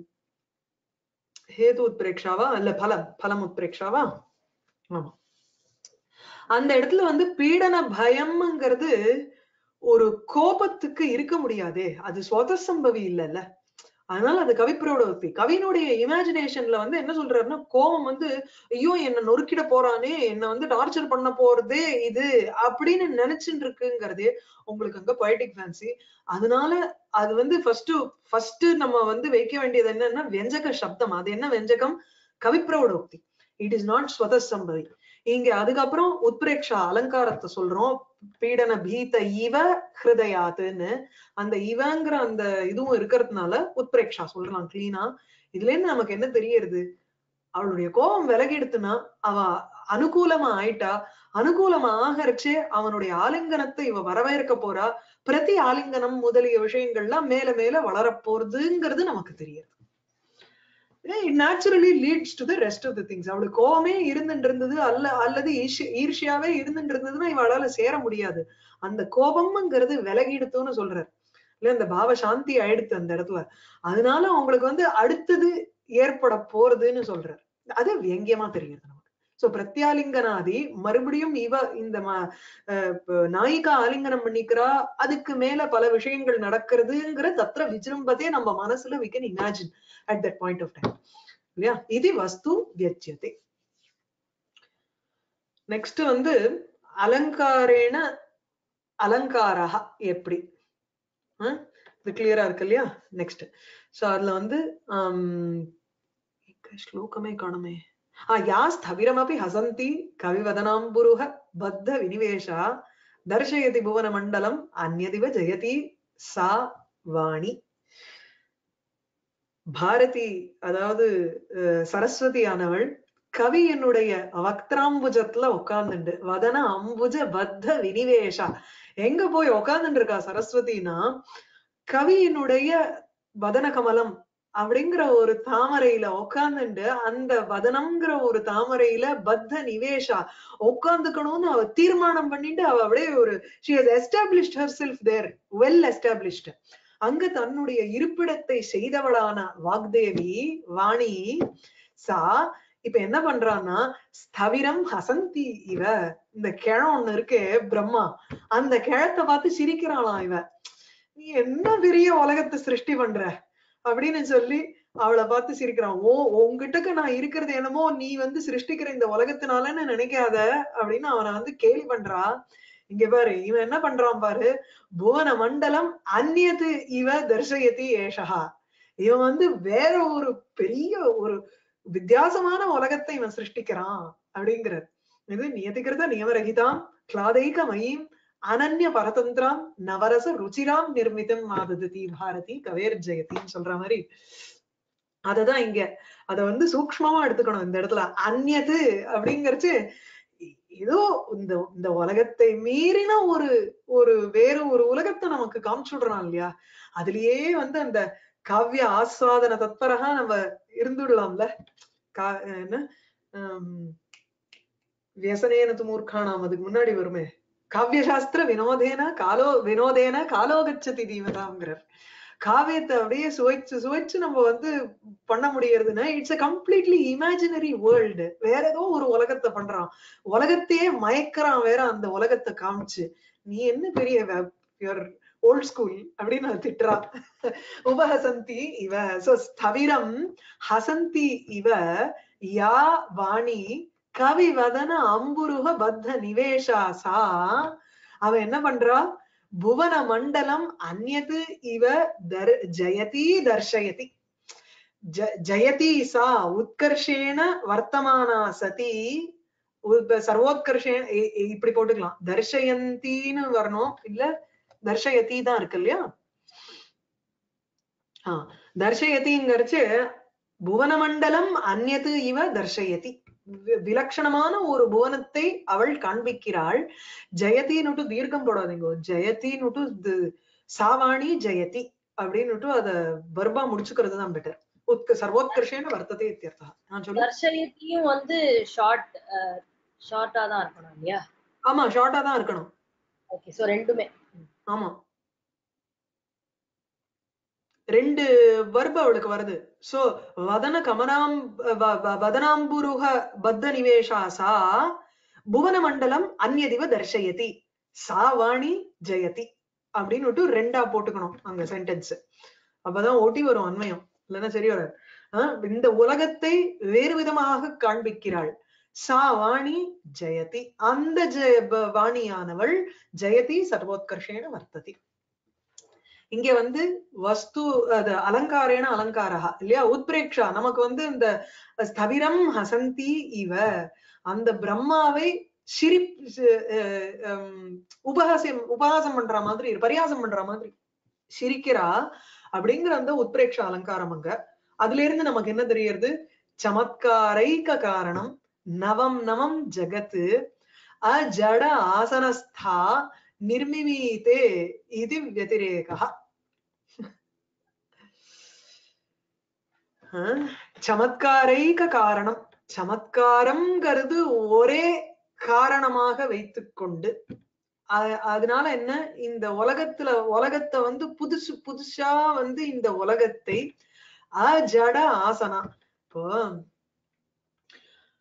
ஹேது உத்பிரேக்ஷாவா இல்ல பலம் பலம் உத்பிரேக்ஷாவா ஆமா அந்த இடத்துல வந்து பீடன பயம்ங்கிறது ஒரு கோபத்துக்கு இருக்க முடியாதே அது சுவதசம்பவி இல்லைல்ல அதனால அது கவிப்பிரௌடவத்தி கவியினுடைய இமேஜினேஷன்ல வந்து என்ன சொல்றாருன்னா கோபம் வந்து ஐயோ என்ன நொறுக்கிட போறானே என்ன வந்து டார்ச்சர் பண்ண போறதே இது அப்படின்னு நினைச்சுட்டு இருக்குங்கிறதே உங்களுக்கு அங்க பொய்டிக் ஃபேன்சி அதனால அது வந்து ஃபர்ஸ்ட் ஃபர்ஸ்ட் நம்ம வந்து வைக்க வேண்டியது என்னன்னா வெஞ்சக சப்தம் அது என்ன வெஞ்சகம் கவிப்பிரௌடோக்தி இட் இஸ் நாட் ஸ்வதசம்பவி இங்க அதுக்கப்புறம் உத்பிரேக்ஷா அலங்காரத்தை சொல்றோம் பீடன பீத இவ ஹிருதயாத்துன்னு அந்த இவங்கிற அந்த இதுவும் இருக்கிறதுனால உத்பிரேக்ஷா சொல்லலாம் கிளீனா இதுல இருந்து நமக்கு என்ன தெரியறது அவளுடைய கோபம் விலகிடுத்துனா அவ அனுகூலமா ஆயிட்டா அனுகூலமா ஆகரிச்சு அவனுடைய ஆலிங்கனத்தை இவ வரவேற்க போறா பிரதி ஆலிங்கனம் முதலிய விஷயங்கள்லாம் மேல மேல வளரப் போறதுங்கிறது நமக்கு தெரியுது naturally leads to the rest of the things அவளுக்கு கோவமே இருந்துட்டு இருந்தது அல்ல அல்லது ஈர்ஷ்ய- ஈர்ஷ்யாவே இருந்துட்டு இருந்ததுன்னா இவளால சேர முடியாது அந்த கோபம்ங்கிறது விலகிடுத்துன்னு சொல்றாரு இல்ல இந்த பாவ சாந்தி ஆயிடுத்து அந்த இடத்துல அதனால உங்களுக்கு வந்து அடுத்தது ஏற்பட போறதுன்னு சொல்றாரு அது வியங்கியமா தெரியுது நமக்கு சோ பிரத்யாலிங்கனாதி மறுபடியும் இவ இந்த ம- அஹ் இப்ப நாயிகா ஆலிங்கனம் பண்ணிக்கிறா அதுக்கு மேல பல விஷயங்கள் நடக்கிறதுங்கிற தத்திர விஜృంభతే நம்ம மனசுல we can imagine at that point of time இல்லையா இது வஸ்து வியச்சியத்தை நெக்ஸ்ட் வந்து அலங்காரேன அலங்காரா எப்படி அஹ் இது கிளியரா இருக்கு இல்லையா நெக்ஸ்ட் சோ அதுல வந்து ஆம், இங்க ஸ்லோகமே காணுமே ஆ யா ஸ்தவிரமபி ஹசந்தி கவிவதனாம்புருக பத்த வினிவேஷா தர்ஷயதி புவன மண்டலம் அந்யதிவ ஜெயதி சா வாணி பாரதி அதாவது அஹ், சரஸ்வதி ஆனவள் கவியினுடைய வக்திராம்புஜத்துல உட்கார்ந்துண்டு வதன அம்புஜ பத்த வினிவேஷா எங்க போய் உட்கார்ந்துட்டு இருக்கா சரஸ்வதினா கவியினுடைய வதன கமலம் அப்படிங்கிற ஒரு தாமரையில உட்கார்ந்துண்டு அந்த வதனம்ங்கிற ஒரு தாமரையில பத்த நிவேஷா உட்கார்ந்துக்கணும்னு அவ தீர்மானம் பண்ணிட்டு அவ அப்படியே ஒரு she has established herself there well established அங்க தன்னுடைய இருப்பிடத்தை செய்தவளான வாக்தேவி வாணி சா இப்ப என்ன பண்றான்னா ஸ்தவிரம் ஹசந்தி இவ இந்த கிழம் ஒண்ணு இருக்கே பிரம்மா அந்த கிழத்தை பார்த்து சிரிக்கிறாளாம் இவ நீ என்ன பெரிய உலகத்தை சிருஷ்டி பண்ற அப்படின்னு சொல்லி அவளை பார்த்து சிரிக்கிறான் ஓ உங்ககிட்டக்கு நான் இருக்கிறது என்னமோ நீ வந்து சிருஷ்டிக்கிற இந்த உலகத்தினாலன்னு நினைக்காத அப்படின்னு அவனை வந்து கேலி பண்றா இங்க பாரு இவன் என்ன பண்றான் பாரு புவன மண்டலம் அந்நியது இவ தர்ஷயதி ஏஷா இவன் வந்து வேற ஒரு பெரிய ஒரு வித்தியாசமான உலகத்தை இவன் சிருஷ்டிக்கிறான் அப்படிங்கிறார் இது நியதிகிருத நியமரகிதாம் கிளாதைக மயீம் அனன்ய பரதந்திராம் நவரச ருச்சிராம் நிர்மிதம் ஆததி பாரதி கவேர் ஜெயத்தின்னு சொல்ற மாதிரி அததான் இங்க அத வந்து சூக்ஷ்மமா எடுத்துக்கணும் இந்த இடத்துல அந்நியது அப்படிங்கறச்சு ஏதோ இந்த இந்த உலகத்தை மீறின ஒரு ஒரு வேறு ஒரு உலகத்தை நமக்கு காமிச்சு விடுறான் இல்லையா அதுலயே வந்து அந்த காவிய ஆஸ்வாதன தத்பரகா நம்ம இருந்துடலாம்ல கா என்ன ஆம், வியசனேன துமூர்க்கானாம் அதுக்கு முன்னாடி வருமே காவியசாஸ்திர வினோதேன காலோ வினோதேன காலோ கச்சதி தீவதாங்கிறார் காவியத்தை அப்படியே சுவைச்சு சுவைச்சு நம்ம வந்து பண்ண முடியறதுன்னா it's a completely imaginary world வேற ஏதோ ஒரு உலகத்தை பண்றான் உலகத்தையே மயக்கிறான் வேற அந்த உலகத்தை காமிச்சு நீ என்ன பெரிய ஓல்ட் ஸ்கூல் அப்படின்னு அவ திட்டுறா உபஹசந்தி இவ சோ ஸ்தவிரம் ஹசந்தி இவ யா வாணி கவி வதன அம்புருக பத்த நிவேஷா சா அவ என்ன பண்றா புவன மண்டலம் அந்நது இவ தர் ஜயதி தர்ஷயதி ஜ- ஜயதி சா உத்கர்ஷேன வர்த்தமானா சதி உத்- சர்வோத்கர்ஷேன இ- இ- இப்படி போட்டுக்கலாம் தர்ஷயந்தின்னு வரணும் இல்ல தர்ஷயதி தான் இருக்கு இல்லையா ஆ தர்ஷயதிங்கிறச்சு புவனமண்டலம் அந்நது இவ தர்ஷயதி வி- விலட்சணமான ஒரு புவனத்தை அவள் காண்பிக்கிறாள் ஜெயதின்னுட்டு தீர்க்கம் போடாதீங்க ஜெயதின்னுட்டு இது- சாவாணி ஜெயதி அப்படின்னுட்டு அத வர்பா முடிச்சுக்கிறது தான் பெட்டர் உத்க சர்வோத்கர்ஷேன வர்த்ததே இத்தியர்த்தா நான் சொல்லு தர்ஷயத்தையும் வந்து ஷார்ட் ஷார்ட்டா தான் இருக்கணும் இல்லையா ஆமா ஷார்ட்டா தான் இருக்கணும் ஓகே சோ ரெண்டுமே ஆமா ரெண்டு வர்பு அவளுக்கு வருது சோ வதன கமனாம் வ- வ- வதனாம்புருக பத்த நிவேஷா சா புவன மண்டலம் அந்நியதிவ தர்ஷயதி சா வாணி ஜெயதி அப்படின்னுட்டு ரெண்டா போட்டுக்கணும் அங்க சென்டென்ஸ் அப்பதான் ஓட்டி வரும் அன்வயம் இல்லைன்னா சரி வராது ஆஹ் இந்த உலகத்தை வேறு விதமாக காண்பிக்கிறாள் சா வாணி ஜெயதி அந்த ஜெய ப- வாணியானவள் ஜெயதி சர்வோத்கர்ஷேன வர்த்ததி இங்க வந்து வஸ்து அது அலங்காரேன அலங்காரா இல்லையா உத்பிரேக்ஷா நமக்கு வந்து இந்த ஸ்தவிரம் ஹசந்தி இவ அந்த பிரம்மாவை சிரி அஹ் ஹம் உபஹாசியம் உபஹாசம் பண்ற மாதிரி பரியாசம் பண்ற மாதிரி சிரிக்கிறா அப்படிங்கிற அந்த உத்பிரேக்ஷ அலங்காரம் அங்க அதுல இருந்து நமக்கு என்ன தெரியறது சமத்காரைக காரணம் நவம் நவம் ஜகத்து அஜட ஆசனஸ்தா நிர்மிமீதே இது வத்திரேகா சமத்காரைக காரணம் சமத்காரம்ங்கிறது ஒரே காரணமாக வைத்துக்கொண்டு அ- அதனால என்ன இந்த உலகத்துல உலகத்தை வந்து புதுசு புதுசா வந்து இந்த உலகத்தை அஜட ஆசனா இப்போ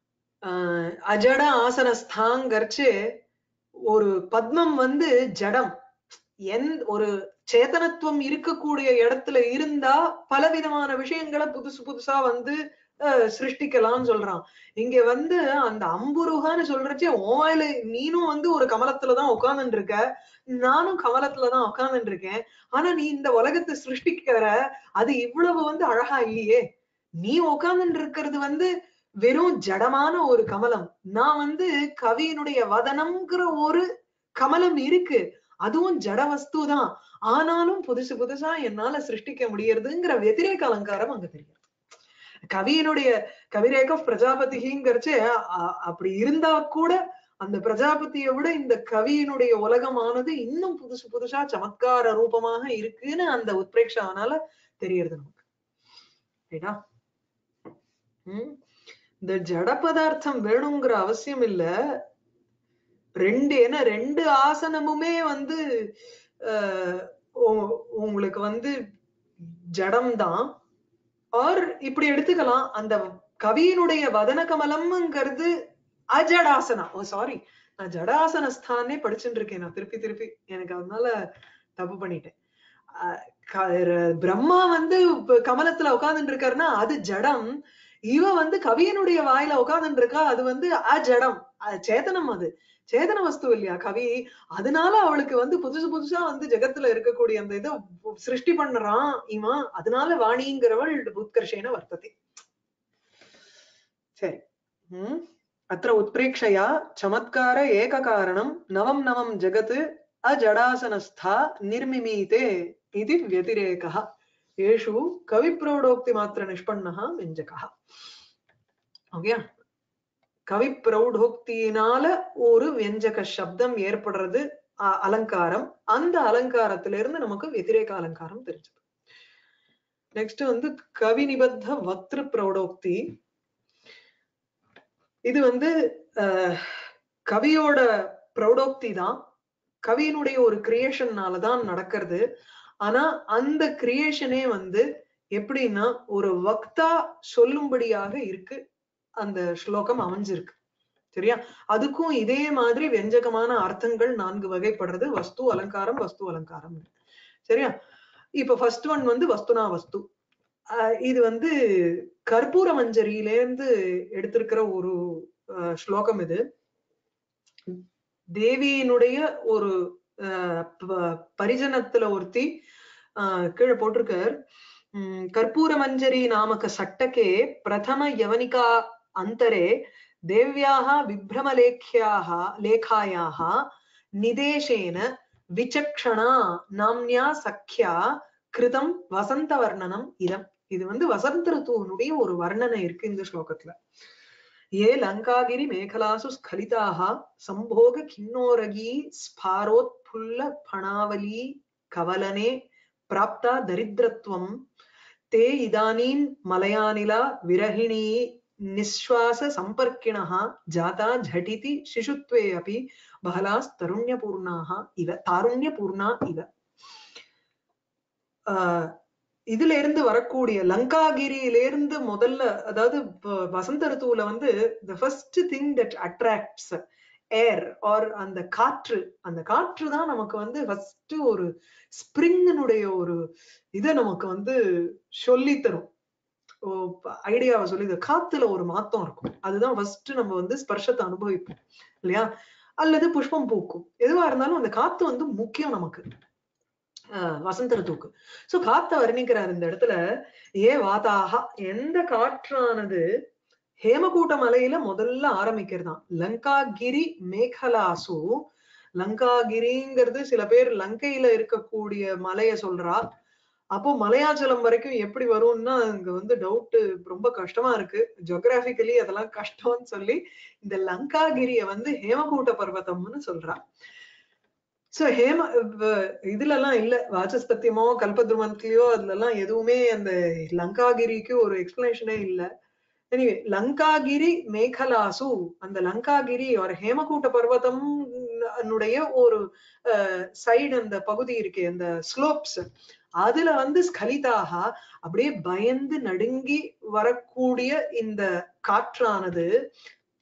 ஆஹ் அஜட ஆசனஸ்தாங்கர்ச்சு ஒரு பத்மம் வந்து ஜடம் என் ஒரு சேதனத்துவம் இருக்கக்கூடிய இடத்துல இருந்தா பலவிதமான விஷயங்களை புதுசு புதுசா வந்து அஹ், சிருஷ்டிக்கலாம்னு சொல்றான் இங்க வந்து அந்த அம்புருகான்னு சொல்றச்சே ஓயில நீனும் வந்து ஒரு கமலத்துலதான் உட்கார்ந்துட்டு இருக்க நானும் கமலத்துலதான் உட்கார்ந்துட்டு இருக்கேன் ஆனா நீ இந்த உலகத்தை சிருஷ்டிக்கிற அது இவ்வளவு வந்து அழகா இல்லையே நீ உட்கார்ந்துட்டு இருக்கிறது வந்து வெறும் ஜடமான ஒரு கமலம் நான் வந்து கவியினுடைய வதனம்ங்கிற ஒரு கமலம் இருக்கு அதுவும் ஜட வஸ்து தான் ஆனாலும் புதுசு புதுசா என்னால சிருஷ்டிக்க முடியறதுங்கிற வெதிரேக அலங்காரம் அங்க தெரியும் கவியினுடைய கவிரேக பிரஜாபதிங்கிறச்சு அப்படி இருந்தா கூட அந்த பிரஜாபதியை விட இந்த கவியினுடைய உலகமானது இன்னும் புதுசு புதுசா சமத்கார ரூபமாக இருக்குன்னு அந்த உத்பிரேக்ஷானால தெரியறது நமக்கு ரைட்டா உம் இந்த ஜட பதார்த்தம் வேணுங்கிற அவசியம் இல்ல ரெண்டு ஏன்னா ரெண்டு ஆசனமுமே வந்து அஹ், உ- உங்களுக்கு வந்து ஜடம் தான் ஆர் இப்படி எடுத்துக்கலாம் அந்த கவியினுடைய வதன கமலம்ங்கிறது அஜடாசனா ஓ சாரி நான் ஜடாசன ஸ்தானே படிச்சுட்டு இருக்கேன் நான் திருப்பி திருப்பி எனக்கு அதனால தப்பு பண்ணிட்டேன் அஹ் க- ர- பிரம்மா வந்து இப்ப கமலத்துல உட்கார்ந்துட்டு இருக்காருன்னா அது ஜடம் இவ வந்து கவியனுடைய வாயில உட்கார்ந்துட்டு இருக்கா அது வந்து அஜடம் அது சேதனம் அது சேதன வஸ்து இல்லையா கவி அதனால அவளுக்கு வந்து புதுசு புதுசா வந்து ஜெகத்துல இருக்கக்கூடிய அந்த இதை சிருஷ்டி பண்றான் இவன் அதனால வாணிங்கிறவள் உத்கர்ஷேன வர்த்தத்தை சரி உம் அத்த உத்பிரேக்ஷயா சமத்கார ஏக காரணம் நவம் நவம் ஜெகத் அஜடாசனஸ்தா நிர்மிமீதே இது व्यतिरेकः ஏஷு கவிப்ரௌடோக்தி மாத்திர நிஷ்பன்னः வெஞ்சகः ஓகே கவி பிரௌடோக்தியினால ஒரு வெஞ்சக சப்தம் ஏற்படுறது அ- அலங்காரம் அந்த அலங்காரத்திலிருந்து நமக்கு வெதிரேக அலங்காரம் தெரிஞ்சது நெக்ஸ்ட் வந்து கவி நிபத்த வக்திரு பிரௌடோக்தி இது வந்து அஹ், கவியோட பிரௌடோக்தி தான் கவியினுடைய ஒரு கிரியேஷன்னால தான் நடக்கிறது ஆனா அந்த கிரியேஷனே வந்து எப்படின்னா ஒரு வக்தா சொல்லும்படியாக இருக்கு அந்த ஸ்லோகம் அமைஞ்சிருக்கு சரியா அதுக்கும் இதே மாதிரி வெஞ்சகமான அர்த்தங்கள் நான்கு வகைப்படுறது வஸ்து அலங்காரம் வஸ்து அலங்காரம் சரியா இப்ப ஃபர்ஸ்ட் ஒன் வந்து வஸ்துனா வஸ்து ஆஹ் இது வந்து கற்பூர மஞ்சரியிலேருந்து எடுத்திருக்கிற ஒரு ஆஹ் ஸ்லோகம் இது தேவியினுடைய ஒரு ஆஹ் ப- பரிஜனத்துல ஒருத்தி ஆஹ் கீழே போட்டிருக்கார் உம் கற்பூர மஞ்சரி நாமக சட்டகே பிரதம யவனிகா அந்தரே தேவ்யாः விப்ரமலேख्याः லேखायाः நிதேசேன விசக்ஷணா நாம்யா சக்யா கிருதம் வசந்த வர்ணனம் இதம் இது வந்து வசந்த ருத்துவனுடைய ஒரு வர்ணனை இருக்கு இந்த ஸ்லோகத்துல ஏ லங்காகிரி மேகலாசு ஸ்கலிதாக சம்போக கிண்ணோரகி ஸ்பாரோத்புல்ல பணாவலி கவலனே பிராப்தா தரித்திரத்துவம் தே இதானீம் மலயானிலா விரகிணி நிஸ்வாச சம்பர்க்கிணः ஜாதா झटिति शिशुत्वे अपि बहलास् तरुण्यपूर्णाः इव तारुण्यपूर्णा इव ஆஹ் இதுல இருந்து வரக்கூடிய லங்காகிரியில இருந்து முதல்ல அதாவது வ- வசந்த ரித்துவுல வந்து the first thing that attracts air or அந்த காற்று அந்த காற்று தான் நமக்கு வந்து ஃபர்ஸ்ட் ஒரு ஸ்பிரிங்கினுடைய ஒரு இதை நமக்கு வந்து சொல்லி தரும் ஐடியாவை சொல்லி தரும். காத்துல ஒரு மாத்தம் இருக்கும் அதுதான் ஃபர்ஸ்ட் நம்ம வந்து ஸ்பர்ஷத்தை அனுபவிப்போம் இல்லையா அல்லது புஷ்பம் பூக்கும் எதுவா இருந்தாலும் அந்த காத்து வந்து முக்கியம் நமக்கு ஆஹ் வசந்த ரித்துவுக்கு சோ காத்த வர்ணிக்கிறார் இந்த இடத்துல ஏ வாதாக எந்த காற்றானது ஹேமகூட்ட மலையில முதல்ல ஆரம்பிக்கிறதாம் லங்காகிரி மேகலாசு லங்காகிரிங்கிறது சில பேர் லங்கையில இருக்கக்கூடிய மலைய சொல்றா அப்போ மலையாச்சலம் வரைக்கும் எப்படி வரும்னா அங்க வந்து டவுட் ரொம்ப கஷ்டமா இருக்கு ஜியோகிராபிக்கலி அதெல்லாம் கஷ்டம்னு சொல்லி இந்த லங்காகிரிய வந்து ஹேமகூட்ட பர்வதம்னு சொல்றா சோ ஹேம வ- இதுல எல்லாம் இல்ல வாசஸ்பத்தியமோ கல்பத்ருமந்திலயோ அதுல எல்லாம் எதுவுமே அந்த லங்காகிரிக்கு ஒரு எக்ஸ்பிளனேஷனே இல்ல எனிவே லங்காகிரி மேகலாசு அந்த லங்காகிரி ஒரு ஹேமகூட்ட பர்வதம் னுடைய ஒரு சைடு அந்த பகுதி இருக்கே அந்த ஸ்லோப்ஸ் அதுல வந்து ஸ்கலிதாக அப்படியே பயந்து நடுங்கி வரக்கூடிய இந்த காற்றானது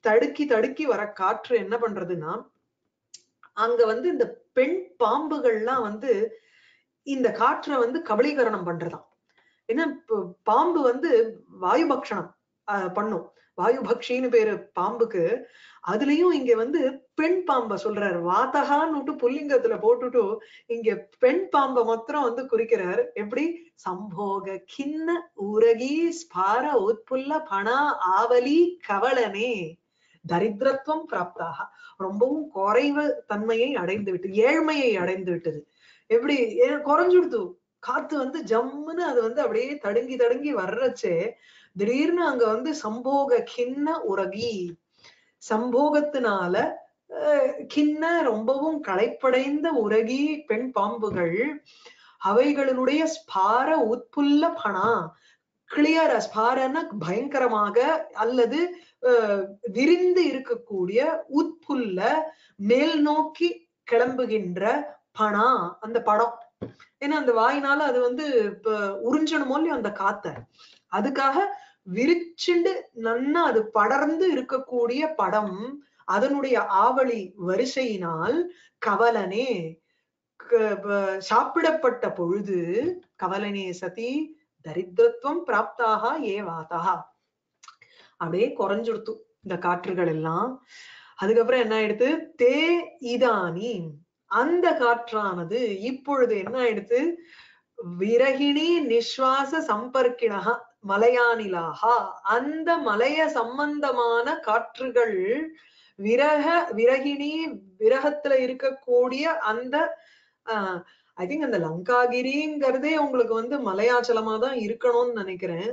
தடுக்கி தடுக்கி வர காற்று என்ன பண்றதுன்னா அங்க வந்து இந்த பெண் பாம்புகள்லாம் வந்து இந்த காற்றை வந்து கபலீகரணம் பண்றதாம் ஏன்னா ப- பாம்பு வந்து வாயு பக்ஷணம் ஆஹ் பண்ணும் வாயு பக்ஷின்னு பேரு பாம்புக்கு அதுலயும் இங்க வந்து பெண் பாம்பை சொல்றாரு வாத்தகான்னு புல்லிங்கத்துல போட்டுட்டு இங்க பெண் பாம்பை மாத்திரம் வந்து குறிக்கிறார் எப்படி சம்போக கிண்ண உரகி ஸ்பார உட்புல்ல பணா ஆவலி கவலனே தரித்திரத்துவம் பிராப்தாக ரொம்பவும் குறைவு தன்மையை அடைந்து விட்டு ஏழ்மையை அடைந்து விட்டது எப்படி ஏ- குறைஞ்சுடுத்து காத்து வந்து ஜம்முன்னு அது வந்து அப்படியே தடுங்கி தடுங்கி வர்றச்சே திடீர்னு அங்க வந்து சம்போக கிண்ண உரகி சம்போகத்தினால அஹ், கிண்ண ரொம்பவும் களைப்படைந்த உரகி பெண் பாம்புகள் அவைகளினுடைய ஸ்பார உட்புல்ல பணா கிளியர் ஸ்பாரன பயங்கரமாக அல்லது அஹ், விரிந்து இருக்கக்கூடிய உட்புல்ல மேல் நோக்கி கிளம்புகின்ற பணா அந்த படம் ஏன்னா அந்த வாயினால அது வந்து இப்ப உறிஞ்சணுமோ இல்லையோ அந்த காத்த அதுக்காக விரிச்சுண்டு நன்னா அது படர்ந்து இருக்கக்கூடிய படம் அதனுடைய ஆவலி வரிசையினால் கவலனே க- ப- சாப்பிடப்பட்ட பொழுது கவலனே சதி தரித்திரத்துவம் பிராப்தாக ஏ வாதா அப்படியே குறைஞ்சுடுத்து இந்த காற்றுகள் எல்லாம் அதுக்கப்புறம் என்ன ஆயிடுத்து தே இதானி அந்த காற்றானது இப்பொழுது என்ன ஆயிடுத்து விரகிணி நிஸ்வாச சம்பர்க்கிணா மலையானிலாகா அந்த மலைய சம்பந்தமான காற்றுகள் விரக விரகிணி விரகத்துல இருக்கக்கூடிய அந்த ஐ திங்க் அந்த லங்காகிரிங்கிறதே உங்களுக்கு வந்து மலையாச்சலமா தான் இருக்கணும்னு நினைக்கிறேன்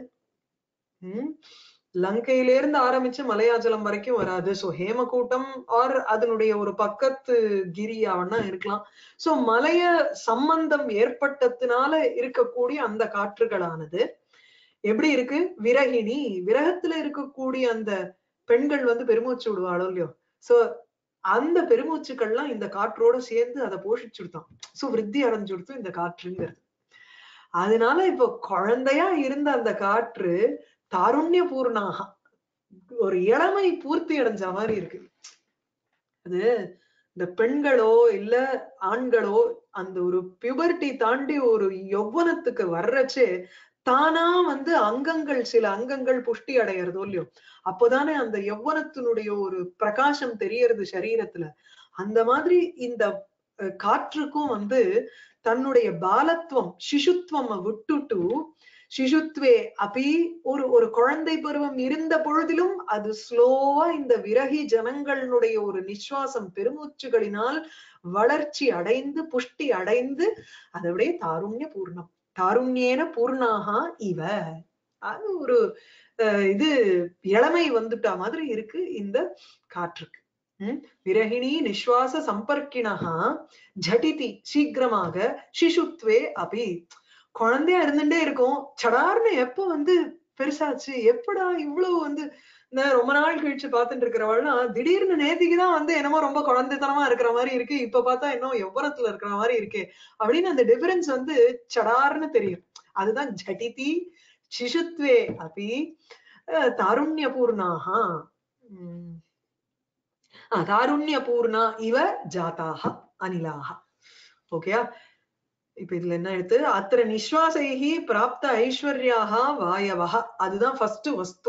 உம் லங்கையில இருந்து ஆரம்பிச்சு மலையாச்சலம் வரைக்கும் வராது சோ ஹேமகூட்டம் ஆர் அதனுடைய ஒரு பக்கத்து கிரியாவன்னா இருக்கலாம் சோ மலைய சம்பந்தம் ஏற்பட்டதுனால இருக்கக்கூடிய அந்த காற்றுகளானது எப்படி இருக்கு விரகிணி விரகத்துல இருக்கக்கூடிய அந்த பெண்கள் வந்து பெருமூச்சு விடுவாளோ இல்லையோ சோ அந்த பெருமூச்சுக்கள்லாம் இந்த காற்றோட சேர்ந்து அதை போஷிச்சுடுதான் சோ விருத்தி அடைஞ்சுடுத்து இந்த காற்றுங்கிறது அதனால இப்போ குழந்தையா இருந்த அந்த காற்று தாருண்ய பூர்ணாக ஒரு இளமை பூர்த்தி அடைஞ்ச மாதிரி இருக்கு அது இந்த பெண்களோ இல்ல ஆண்களோ அந்த ஒரு பியூபர்ட்டி தாண்டி ஒரு யௌவனத்துக்கு வர்றச்சே தானா வந்து அங்கங்கள் சில அங்கங்கள் புஷ்டி அடையறதோ இல்லையோ அப்போதானே அந்த யௌவனத்தினுடைய ஒரு பிரகாசம் தெரியறது சரீரத்துல அந்த மாதிரி இந்த அஹ், காற்றுக்கும் வந்து தன்னுடைய பாலத்துவம் சிசுத்துவம் விட்டுட்டு சிசுத்வே அபி ஒரு ஒரு குழந்தை பருவம் இருந்த பொழுதிலும் அது ஸ்லோவா இந்த விரகி ஜனங்களுடைய ஒரு நிஸ்வாசம் பெருமூச்சுகளினால் வளர்ச்சி அடைந்து புஷ்டி அடைந்து அது அப்படியே தாருண்ய பூர்ணம் தாருண்யேன பூர்ணாகா இவ அது ஒரு அஹ், இது இளமை வந்துட்டா மாதிரி இருக்கு இந்த காற்றுக்கு உம் விரகிணி நிஸ்வாச சம்பர்க்கிணகா ஜடிதி சீக்கிரமாக சிசுத்வே அபி குழந்தையா இருந்துட்டே இருக்கும் சடார்னு எப்ப வந்து பெருசாச்சு எப்படா இவ்வளவு வந்து இந்த ரொம்ப நாள் கழிச்சு பார்த்துட்டு இருக்கிறவள்னா திடீர்னு நேத்திக்குதான் வந்து என்னமோ ரொம்ப குழந்தைத்தனமா இருக்கிற மாதிரி இருக்கு இப்ப பார்த்தா இன்னும் எவ்வளத்துல இருக்கிற மாதிரி இருக்கே அப்படின்னு அந்த டிஃபரன்ஸ் வந்து சடார்னு தெரியும் அதுதான் ஜடிதி சிசுத்வே அபி அஹ், தாருண்ய பூர்ணாக உம் ஆஹ், தாருண்ய பூர்ணா இவ ஜாதாக அனிலாக ஓகேயா இப்ப இதுல என்ன எடுத்து அத்திர நிஸ்வாசைகி பிராப்த ஐஸ்வர்யாக வாயவஹ அதுதான் ஃபர்ஸ்ட் வஸ்து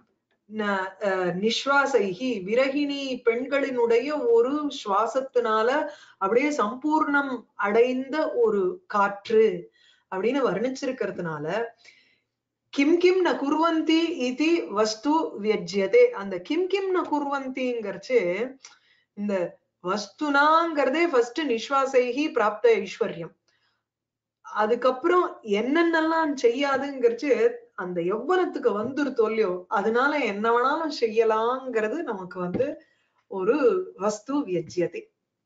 ந- அஹ் நிஸ்வாசைகி விரகிணி பெண்களினுடைய ஒரு சுவாசத்தினால அப்படியே சம்பூர்ணம் அடைந்த ஒரு காற்று அப்படின்னு வர்ணிச்சிருக்கிறதுனால கிம் கிம் ந குர்வந்தி இது வஸ்து வியஜ்யதே அந்த கிம் கிம் ந குர்வந்திங்கிறச்சு இந்த வஸ்துனாங்கிறதே ஃபர்ஸ்ட் நிஸ்வாசைகி பிராப்த ஐஸ்வர்யம் அதுக்கப்புறம் என்னென்னலாம் செய்யாதுங்கிறச்சு அந்த எவ்வளத்துக்கு வந்துருத்தோ இல்லையோ அதனால என்ன வேணாலும் செய்யலாங்கிறது நமக்கு வந்து ஒரு வஸ்து வியஜ்யத்தை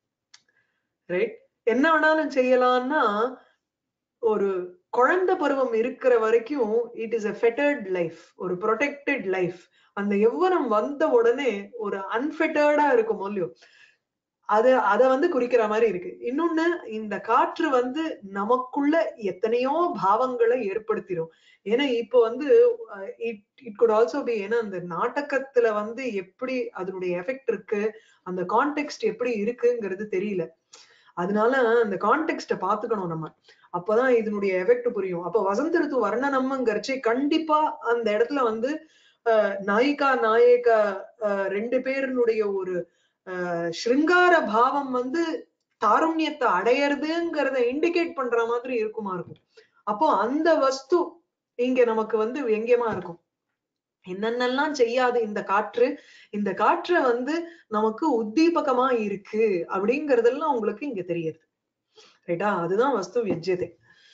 ரைட் என்ன வேணாலும் செய்யலாம்னா ஒரு குழந்தை பருவம் இருக்கிற வரைக்கும் it is a fettered life ஒரு ப்ரொடெக்டட் லைஃப் அந்த எவ்வனம் வந்த உடனே ஒரு அன்ஃபெட்டர்டா இருக்கும் இல்லையோ அது அத வந்து குறிக்கிற மாதிரி இருக்கு இன்னொன்னு இந்த காற்று வந்து நமக்குள்ள எத்தனையோ பாவங்களை ஏற்படுத்திடும் ஏன்னா இப்போ வந்து it it could also be ஏன்னா அந்த நாடகத்துல வந்து எப்படி அதனுடைய எஃபெக்ட் இருக்கு அந்த கான்டெக்ட் எப்படி இருக்குங்கிறது தெரியல அதனால அந்த கான்டெக்ட பாத்துக்கணும் நம்ம அப்பதான் இதனுடைய எஃபெக்ட் புரியும் அப்ப வசந்த ரித்து வர்ணனம்ங்கிறச்சு கண்டிப்பா அந்த இடத்துல வந்து அஹ், நாயிகா நாயக அஹ், ரெண்டு பேருனுடைய ஒரு அஹ், ஸ்ருங்கார பாவம் வந்து தாருண்யத்தை அடையறதுங்கிறத இண்டிகேட் பண்ற மாதிரி இருக்குமா இருக்கும் அப்போ அந்த வஸ்து இங்க நமக்கு வந்து வெங்கியமா இருக்கும் என்னென்னலாம் செய்யாது இந்த காற்று இந்த காற்று வந்து நமக்கு உத்தீபகமா இருக்கு அப்படிங்கறதெல்லாம் உங்களுக்கு இங்க தெரியுது ரைட்டா அதுதான் வஸ்து விஜயதை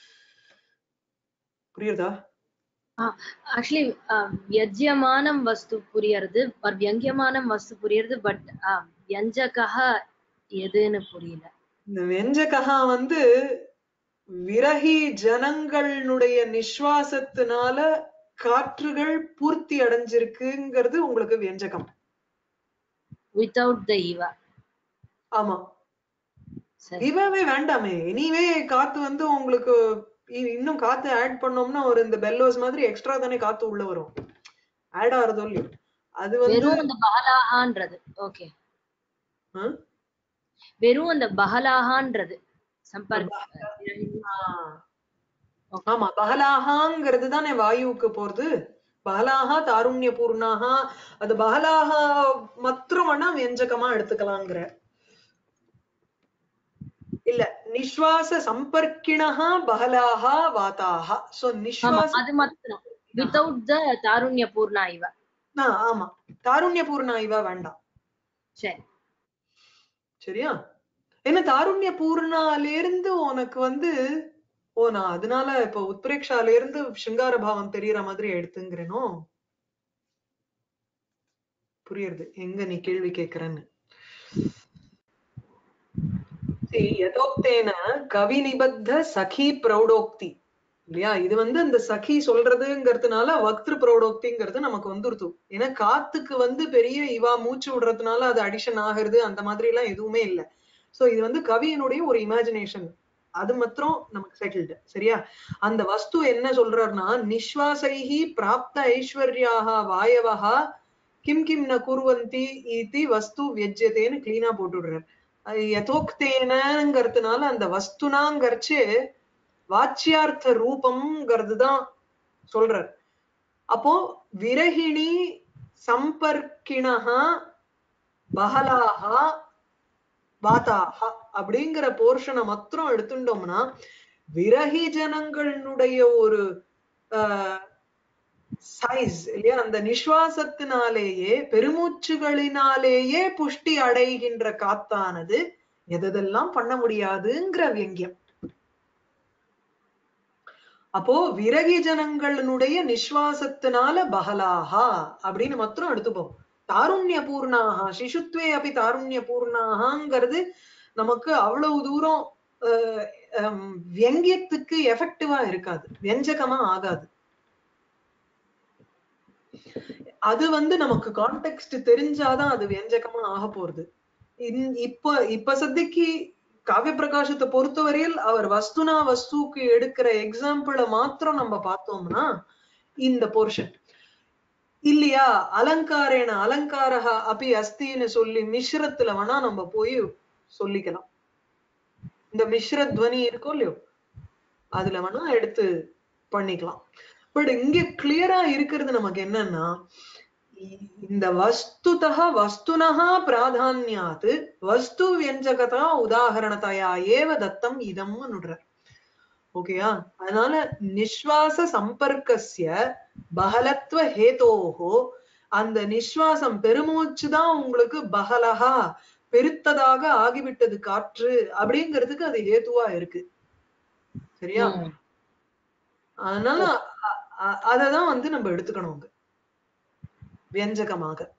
புரியுதா ஆக்சுவலி வியஜ்யமானம் வஸ்து புரியறது or வியங்கியமானம் வஸ்து புரியறது பட் வியஞ்சகா எதுன்னு புரியல இந்த வெஞ்சகா வந்து விரகி ஜனங்களுடைய நிஸ்வாசத்தினால காற்றுகள் பூர்த்தி அடைஞ்சிருக்குங்கிறது உங்களுக்கு வியஞ்சகம் வித்தவுட் த இவா ஆமா சரி இவவே வேண்டாமே எனிவே காத்து வந்து உங்களுக்கு இ- இன்னும் காத்து ஆட் பண்ணோம்னா ஒரு இந்த பெல்லோஸ் மாதிரி எக்ஸ்ட்ரா தானே காத்து உள்ள வரும் ஆட் ஆறதோ இல்லையோ அது வந்து வெறும் அந்த பகலாகான்றது ஓகே ஆ? வெறும் அந்த பகலாகான்றது சம்பர்க் ஆ. ஆமா பகலாகாங்கிறது தானே வாயுவுக்கு போறது பகலாகா தாருண்ய பூர்ணாகா அது பகலாகா மாத்திரம் வேணா வியஞ்சகமா எடுத்துக்கலாங்கிற இல்ல நிஸ்வாச சம்பர்க்கிணா பகலாகா வாதாகா சோ ஆமா நிஸ்வாச அது மாத்திரம் வித்தவுட் த தாருண்ய பூர்ணா இவ ஆ, ஆமா தாருண்ய பூர்ணா இவ வேண்டாம் சரி சரியா ஏன்னா தாருண்ய பூர்ணால இருந்து உனக்கு வந்து ஓ நான் அதனால இப்ப உத்பிரேக்ஷால இருந்து சிங்கார பாவம் தெரியற மாதிரி எடுத்துங்கிறேனோ புரியுறது எங்க நீ கேள்வி கேக்குறன்னு See, யதோக்தேன கவி நிபத்த சகி பிரௌடோக்தி இல்லையா இது வந்து இந்த சகி சொல்றதுங்கிறதுனால வக்திரு பிரௌடோக்திங்கிறது நமக்கு வந்துருது ஏன்னா காத்துக்கு வந்து பெரிய இவா மூச்சு விடுறதுனால அது அடிஷன் ஆகுறது அந்த மாதிரி எல்லாம் எதுவுமே இல்ல சோ இது வந்து கவியினுடைய ஒரு இமேஜினேஷன் அது மாத்திரம் நமக்கு செட்டில்டு சரியா அந்த வஸ்து என்ன சொல்றாருன்னா நிஸ்வாசைஹி பிராப்த ஐஸ்வர்யாக வாயவஹா கிம் கிம் ந குர்வந்தி இதி வஸ்து வியஜ்யத்தேன்னு கிளீனா போட்டுடுறாரு அது யதோக்தேனங்கிறதுனால அந்த வஸ்துனாங்கிறச்சு வாச்சியார்த்த ரூபம்ங்கிறது தான் சொல்றார் அப்போ விரகிணி சம்பர்க்கிணா பகலாகா வாதாகா அப்படிங்கிற போர்ஷனை மாத்திரம் எடுத்துட்டோம்னா விரகி ஜனங்களுடைய ஒரு சைஸ் இல்லையா அந்த நிஸ்வாசத்தினாலேயே பெருமூச்சுகளினாலேயே புஷ்டி அடைகின்ற காத்தானது எதெல்லாம் பண்ண முடியாதுங்கிற வியங்கியம் அப்போ விரகி ஜனங்களுடைய நிஸ்வாசத்தினால பகலாகா அப்படின்னு மாத்திரம் எடுத்துப்போம் தாருண்ய பூர்ணாகா சிசுத்வே அப்படி தாருண்ய பூர்ணாகாங்கிறது நமக்கு அவ்வளவு தூரம் அஹ், ஹம், வியங்கியத்துக்கு எஃபெக்டிவா இருக்காது வியஞ்சகமா ஆகாது அது வந்து நமக்கு கான்டெக்ட் தெரிஞ்சாதான் அது வியஞ்சகமா ஆக போறது இந்- இப்ப இப்ப சத்திக்கு காவிய பிரகாசத்தை பொறுத்தவரையில் அவர் வஸ்துனா வஸ்துக்கு எடுக்கிற எக்ஸாம்பிள மாத்திரம் நம்ம பார்த்தோம்னா இந்த போர்ஷன் இல்லையா அலங்காரேன அலங்காரஹா அப்படி அஸ்தின்னு சொல்லி மிஸ்ரத்துல வேணா நம்ம போய் சொல்லிக்கலாம் இந்த மிஸ்ர துவனி இருக்கோ இல்லையோ அதுல வேணா எடுத்து பண்ணிக்கலாம் பட் இங்க கிளியரா இருக்கிறது நமக்கு என்னன்னா இ- இந்த வஸ்துதா வஸ்துனஹா பிராதான்யாத் வஸ்து வியஞ்சகதா உதாகரணத்தையா ஏவ தத்தம் இதம்னு நுடுறார் ஓகேயா அதனால நிஸ்வாச சம்பர்க்கஸ்ய பகலத்வ ஹேதோஹோ அந்த நிஸ்வாசம் பெருமூச்சு தான் உங்களுக்கு பகலஹா பெருத்ததாக ஆகிவிட்டது காற்று அப்படிங்கிறதுக்கு அது ஹேதுவா இருக்கு சரியா ம். அதனால அ- அ- அததான் வந்து நம்ம எடுத்துக்கணும் அங்க வியஞ்சகமாக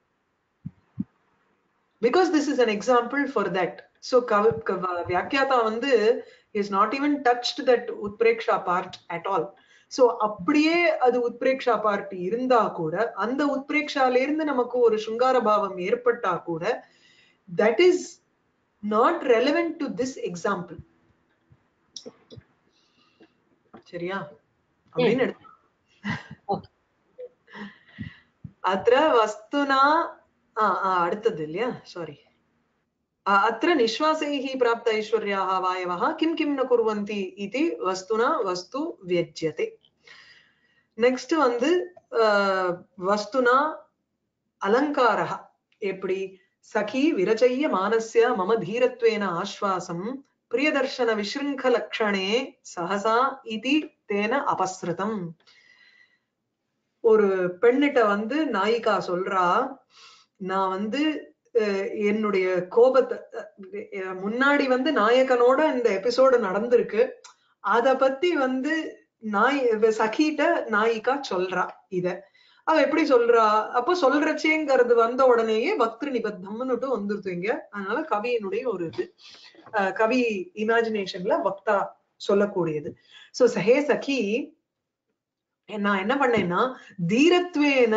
because this is an example for that so கவி கவ- வியாக்கியாதா வந்து is not even touched that உத்பிரேக்ஷா பார்ட் அட் ஆல் சோ அப்படியே அது உத்பிரேக்ஷா பார்ட் இருந்தா கூட அந்த உத்பிரேக்ஷால இருந்து நமக்கு ஒரு சுங்கார பாவம் ஏற்பட்டா கூட that is not relevant to this example சரியா அப்படின்னு எடுத்து Okay. அത്ര வஸ்துனா ஆ, ஆ, அடுத்தது இல்லையா சாரி அत्र निश्वासैः प्राप्त ऐश्वर्याः वायवः किं किं न कुर्वन्ति इति वस्तुना वस्तु व्यज्यते நெக்ஸ்ட் வந்து அஹ், வஸ்துனா அலங்காரः எப்படி சகி விரச்சய்ய மானஸ்ய மம தீரத்வேன ஆஸ்வாசம் பிரியதர்ஷன விசிருங்கலக்ஷணே சஹசா இதி தேன அபஸ்ருதம் ஒரு பெண்ணிட்ட வந்து நாயிகா சொல்றா நான் வந்து அஹ், என்னுடைய கோபத்தை அஹ், முன்னாடி வந்து நாயகனோட இந்த எபிசோடு நடந்திருக்கு அத பத்தி வந்து நாய் சகிட்ட நாயிகா சொல்றா இத அவ எப்படி சொல்றா அப்போ சொல்றச்சேங்கிறது வந்த உடனேயே பக்திரு நிபத்தம்னுட்டு வந்துருது இங்க அதனால கவியினுடைய ஒரு இது அஹ், கவி இமேஜினேஷன்ல வக்தா சொல்லக்கூடியது சோ சஹே சகி நான் என்ன பண்ணேன்னா தீரத்வேன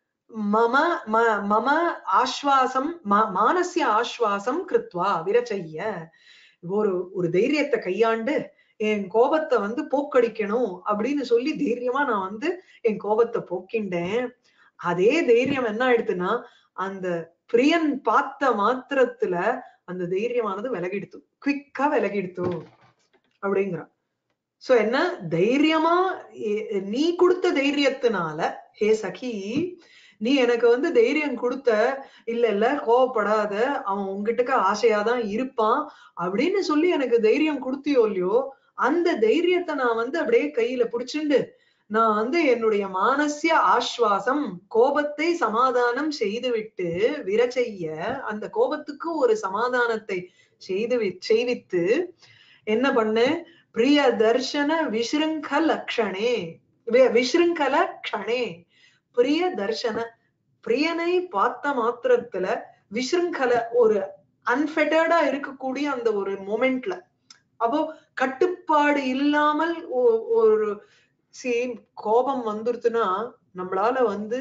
மம ம- மம ஆஸ்வாசம் ம- மானசிய ஆஸ்வாசம் கிருத்வா விரச்சைய ஒரு ஒரு தைரியத்தை கையாண்டு என் கோபத்தை வந்து போக்கடிக்கணும் அப்படின்னு சொல்லி தைரியமா நான் வந்து என் கோபத்தை போக்கிண்டேன் அதே தைரியம் என்ன ஆயிடுத்துன்னா அந்த பிரியன் பார்த்த மாத்திரத்துல அந்த தைரியமானது விலகிடுத்து குவிக்கா விலகிடுத்து அப்படிங்கிறான் சோ என்ன தைரியமா எ- நீ கொடுத்த தைரியத்தினால ஹே சகி நீ எனக்கு வந்து தைரியம் கொடுத்த இல்ல இல்ல கோவப்படாத அவன் உங்ககிட்ட ஆசையாதான் இருப்பான் அப்படின்னு சொல்லி எனக்கு தைரியம் கொடுத்தியோ இல்லையோ அந்த தைரியத்தை நான் வந்து அப்படியே கையில புடிச்சுண்டு நான் வந்து என்னுடைய மானசிய ஆஸ்வாசம் கோபத்தை சமாதானம் செய்துவிட்டு விரச்செய்ய அந்த கோபத்துக்கு ஒரு சமாதானத்தை செய்து வி- செய்வித்து என்ன பண்ணு பிரிய தர்ஷன விசிருங்க லக்ஷணே வி- விசிருங்கல க்ஷணே பிரிய தர்ஷன பிரியனை பார்த்த மாத்திரத்துல விசிருங்கல ஒரு அன்ஃபெட்டர்டா இருக்கக்கூடிய அந்த ஒரு மொமெண்ட்ல அப்போ கட்டுப்பாடு இல்லாமல் ஒ- ஒரு சி கோபம் வந்துருச்சுன்னா நம்மளால வந்து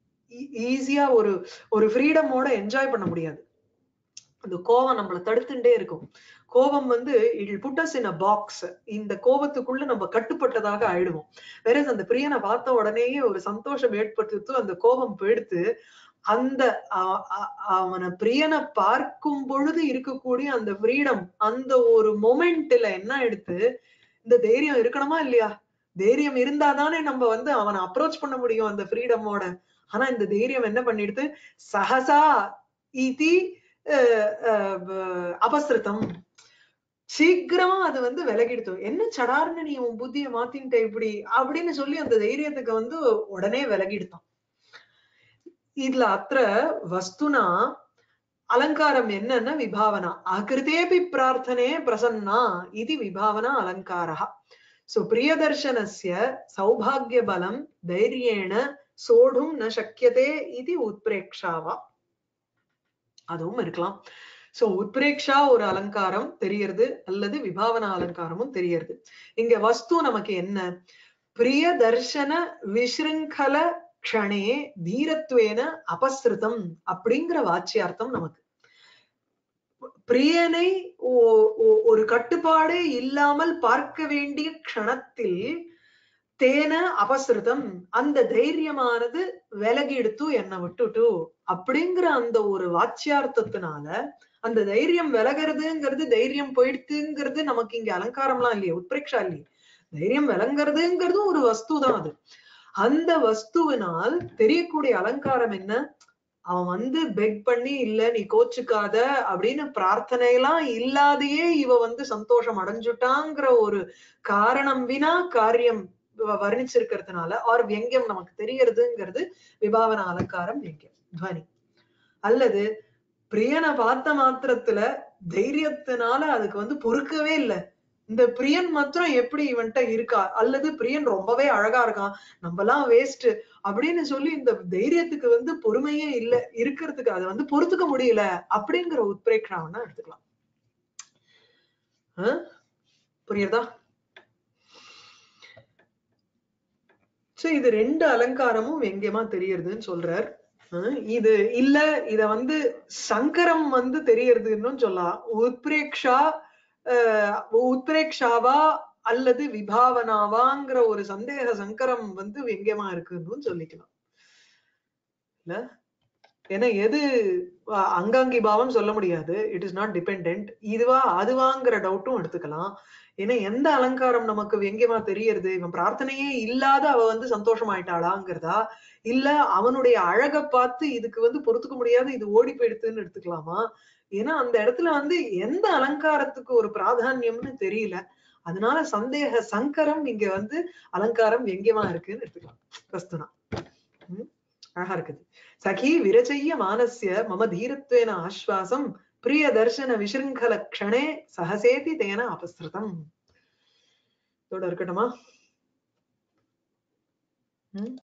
ஈஸியா ஒரு ஒரு ஃப்ரீடமோட என்ஜாய் பண்ண முடியாது அந்த கோபம் நம்மள தடுத்துட்டே இருக்கும் கோபம் வந்து it put us in a box இந்த கோபத்துக்குள்ள நம்ம கட்டுப்பட்டதாக ஆயிடுவோம் வேற அந்த பிரியனை பார்த்த உடனேயே ஒரு சந்தோஷம் ஏற்பட்டு அந்த கோபம் போயிடுத்து அந்த அ- அ- அவனை பிரியனை பார்க்கும் பொழுது இருக்கக்கூடிய அந்த ஃப்ரீடம் அந்த ஒரு மொமெண்ட்ல என்ன எடுத்து இந்த தைரியம் இருக்கணுமா இல்லையா தைரியம் இருந்தாதானே நம்ம வந்து அவனை அப்ரோச் பண்ண முடியும் அந்த ஃப்ரீடமோட ஆனா இந்த தைரியம் என்ன பண்ணிடுது சஹசா இதி அஹ், அஹ், ப- அபஸ்ருதம் சீக்கிரமா அது வந்து விலகிடுத்து என்ன சடார்னு நீ உன் புத்திய மாத்தின்ட்ட இப்படி அப்படின்னு சொல்லி அந்த தைரியத்துக்கு வந்து உடனே விலகிடுத்தான் இதுல அത്ര வஸ்துனா அலங்காரம் என்னன்னா விபாவனா அகிருதேபி பிரார்த்தனே பிரசன்னா இது விபாவனா அலங்காரா சோ பிரியதர்ஷனஸ்ய சௌபாகிய பலம் தைரியேன சோடும் ந சக்கியதே இது உத்பிரேக்ஷாவா அதுவும் இருக்கலாம் சோ உத்பிரேக்ஷா ஒரு அலங்காரம் தெரியறது அல்லது விபாவனா அலங்காரமும் தெரியறது இங்க வஸ்து நமக்கு என்ன பிரிய தர்ஷன விசிருங்கல க்ஷணே தீரத்வேன அபஸ்ருதம் அப்படிங்கிற வாச்சியார்த்தம் நமக்கு பிரியனை ஓ- ஓ- ஒரு கட்டுப்பாடே இல்லாமல் பார்க்க வேண்டிய க்ஷணத்தில் தேன அபஸ்ருதம் அந்த தைரியமானது விலகிடுத்து என்னை விட்டுட்டு அப்படிங்கிற அந்த ஒரு வாச்சியார்த்தத்தினால அந்த தைரியம் விலகிறதுங்கிறது தைரியம் போயிடுத்துங்கிறது நமக்கு இங்க அலங்காரம்லாம் இல்லையே உத்பிரேக்ஷா இல்லையே தைரியம் விளங்குறதுங்கிறது ஒரு வஸ்து தான் அது அந்த வஸ்துவினால் தெரியக்கூடிய அலங்காரம் என்ன அவன் வந்து பெக் பண்ணி இல்ல நீ கோச்சுக்காத அப்படின்னு பிரார்த்தனை எல்லாம் இல்லாதையே இவ வந்து சந்தோஷம் அடைஞ்சுட்டாங்கிற ஒரு காரணம் வினா காரியம் வ- வர்ணிச்சிருக்கிறதுனால ஆர் வியங்கியம் நமக்கு தெரியறதுங்கிறது விபாவன அலங்காரம் வியங்கியம் துவனி அல்லது பிரியனை பார்த்த மாத்திரத்துல தைரியத்தினால அதுக்கு வந்து பொறுக்கவே இல்லை இந்த பிரியன் மாத்திரம் எப்படி இவன்ட்ட இருக்கா அல்லது பிரியன் ரொம்பவே அழகா இருக்கான் நம்மலாம் வேஸ்ட் அப்படின்னு சொல்லி இந்த தைரியத்துக்கு வந்து பொறுமையே இல்ல இருக்கிறதுக்கு அதை வந்து பொறுத்துக்க முடியல அப்படிங்கிற உத்பிரேக்ஷாவனா எடுத்துக்கலாம் ஆ? புரியுதா சோ இது ரெண்டு அலங்காரமும் வெங்கியமா தெரியறதுன்னு சொல்றார் அஹ் இது இல்ல இத வந்து சங்கரம் வந்து தெரியறதுன்னு சொல்லலாம் உத்பிரேக்ஷா அஹ் உத்பிரேக்ஷாவா அல்லது விபாவனாவாங்கிற ஒரு சந்தேக சங்கரம் வந்து வெங்கமா இருக்குன்னு சொல்லிக்கலாம் இல்ல ஏன்னா எது அஹ் அங்காங்கி பாவம் சொல்ல முடியாது இட் இஸ் நாட் டிபெண்ட் இதுவா அதுவாங்கிற டவுட்டும் எடுத்துக்கலாம் ஏன்னா எந்த அலங்காரம் நமக்கு வெங்கியமா தெரியறது இவன் பிரார்த்தனையே இல்லாத அவ வந்து சந்தோஷமாயிட்டாளாங்கிறதா இல்ல அவனுடைய அழக பார்த்து இதுக்கு வந்து பொறுத்துக்க முடியாது இது ஓடி போயிடுத்துன்னு எடுத்துக்கலாமா ஏன்னா அந்த இடத்துல வந்து எந்த அலங்காரத்துக்கு ஒரு பிராதானியம்னு தெரியல அதனால சந்தேக சங்கரம் இங்க வந்து அலங்காரம் வெங்கியமா இருக்குன்னு எடுத்துக்கலாம் வஸ்துனா உம் அழகா இருக்குது சகி விரச்சைய மானஸ்ய மம தீரத்வேன ஆஸ்வாசம் பிரிய தர்சன விசிருங்கல க்ஷணே சகசேதி தேன அபஸ்திருதம் இதோட இருக்கட்டுமா உம்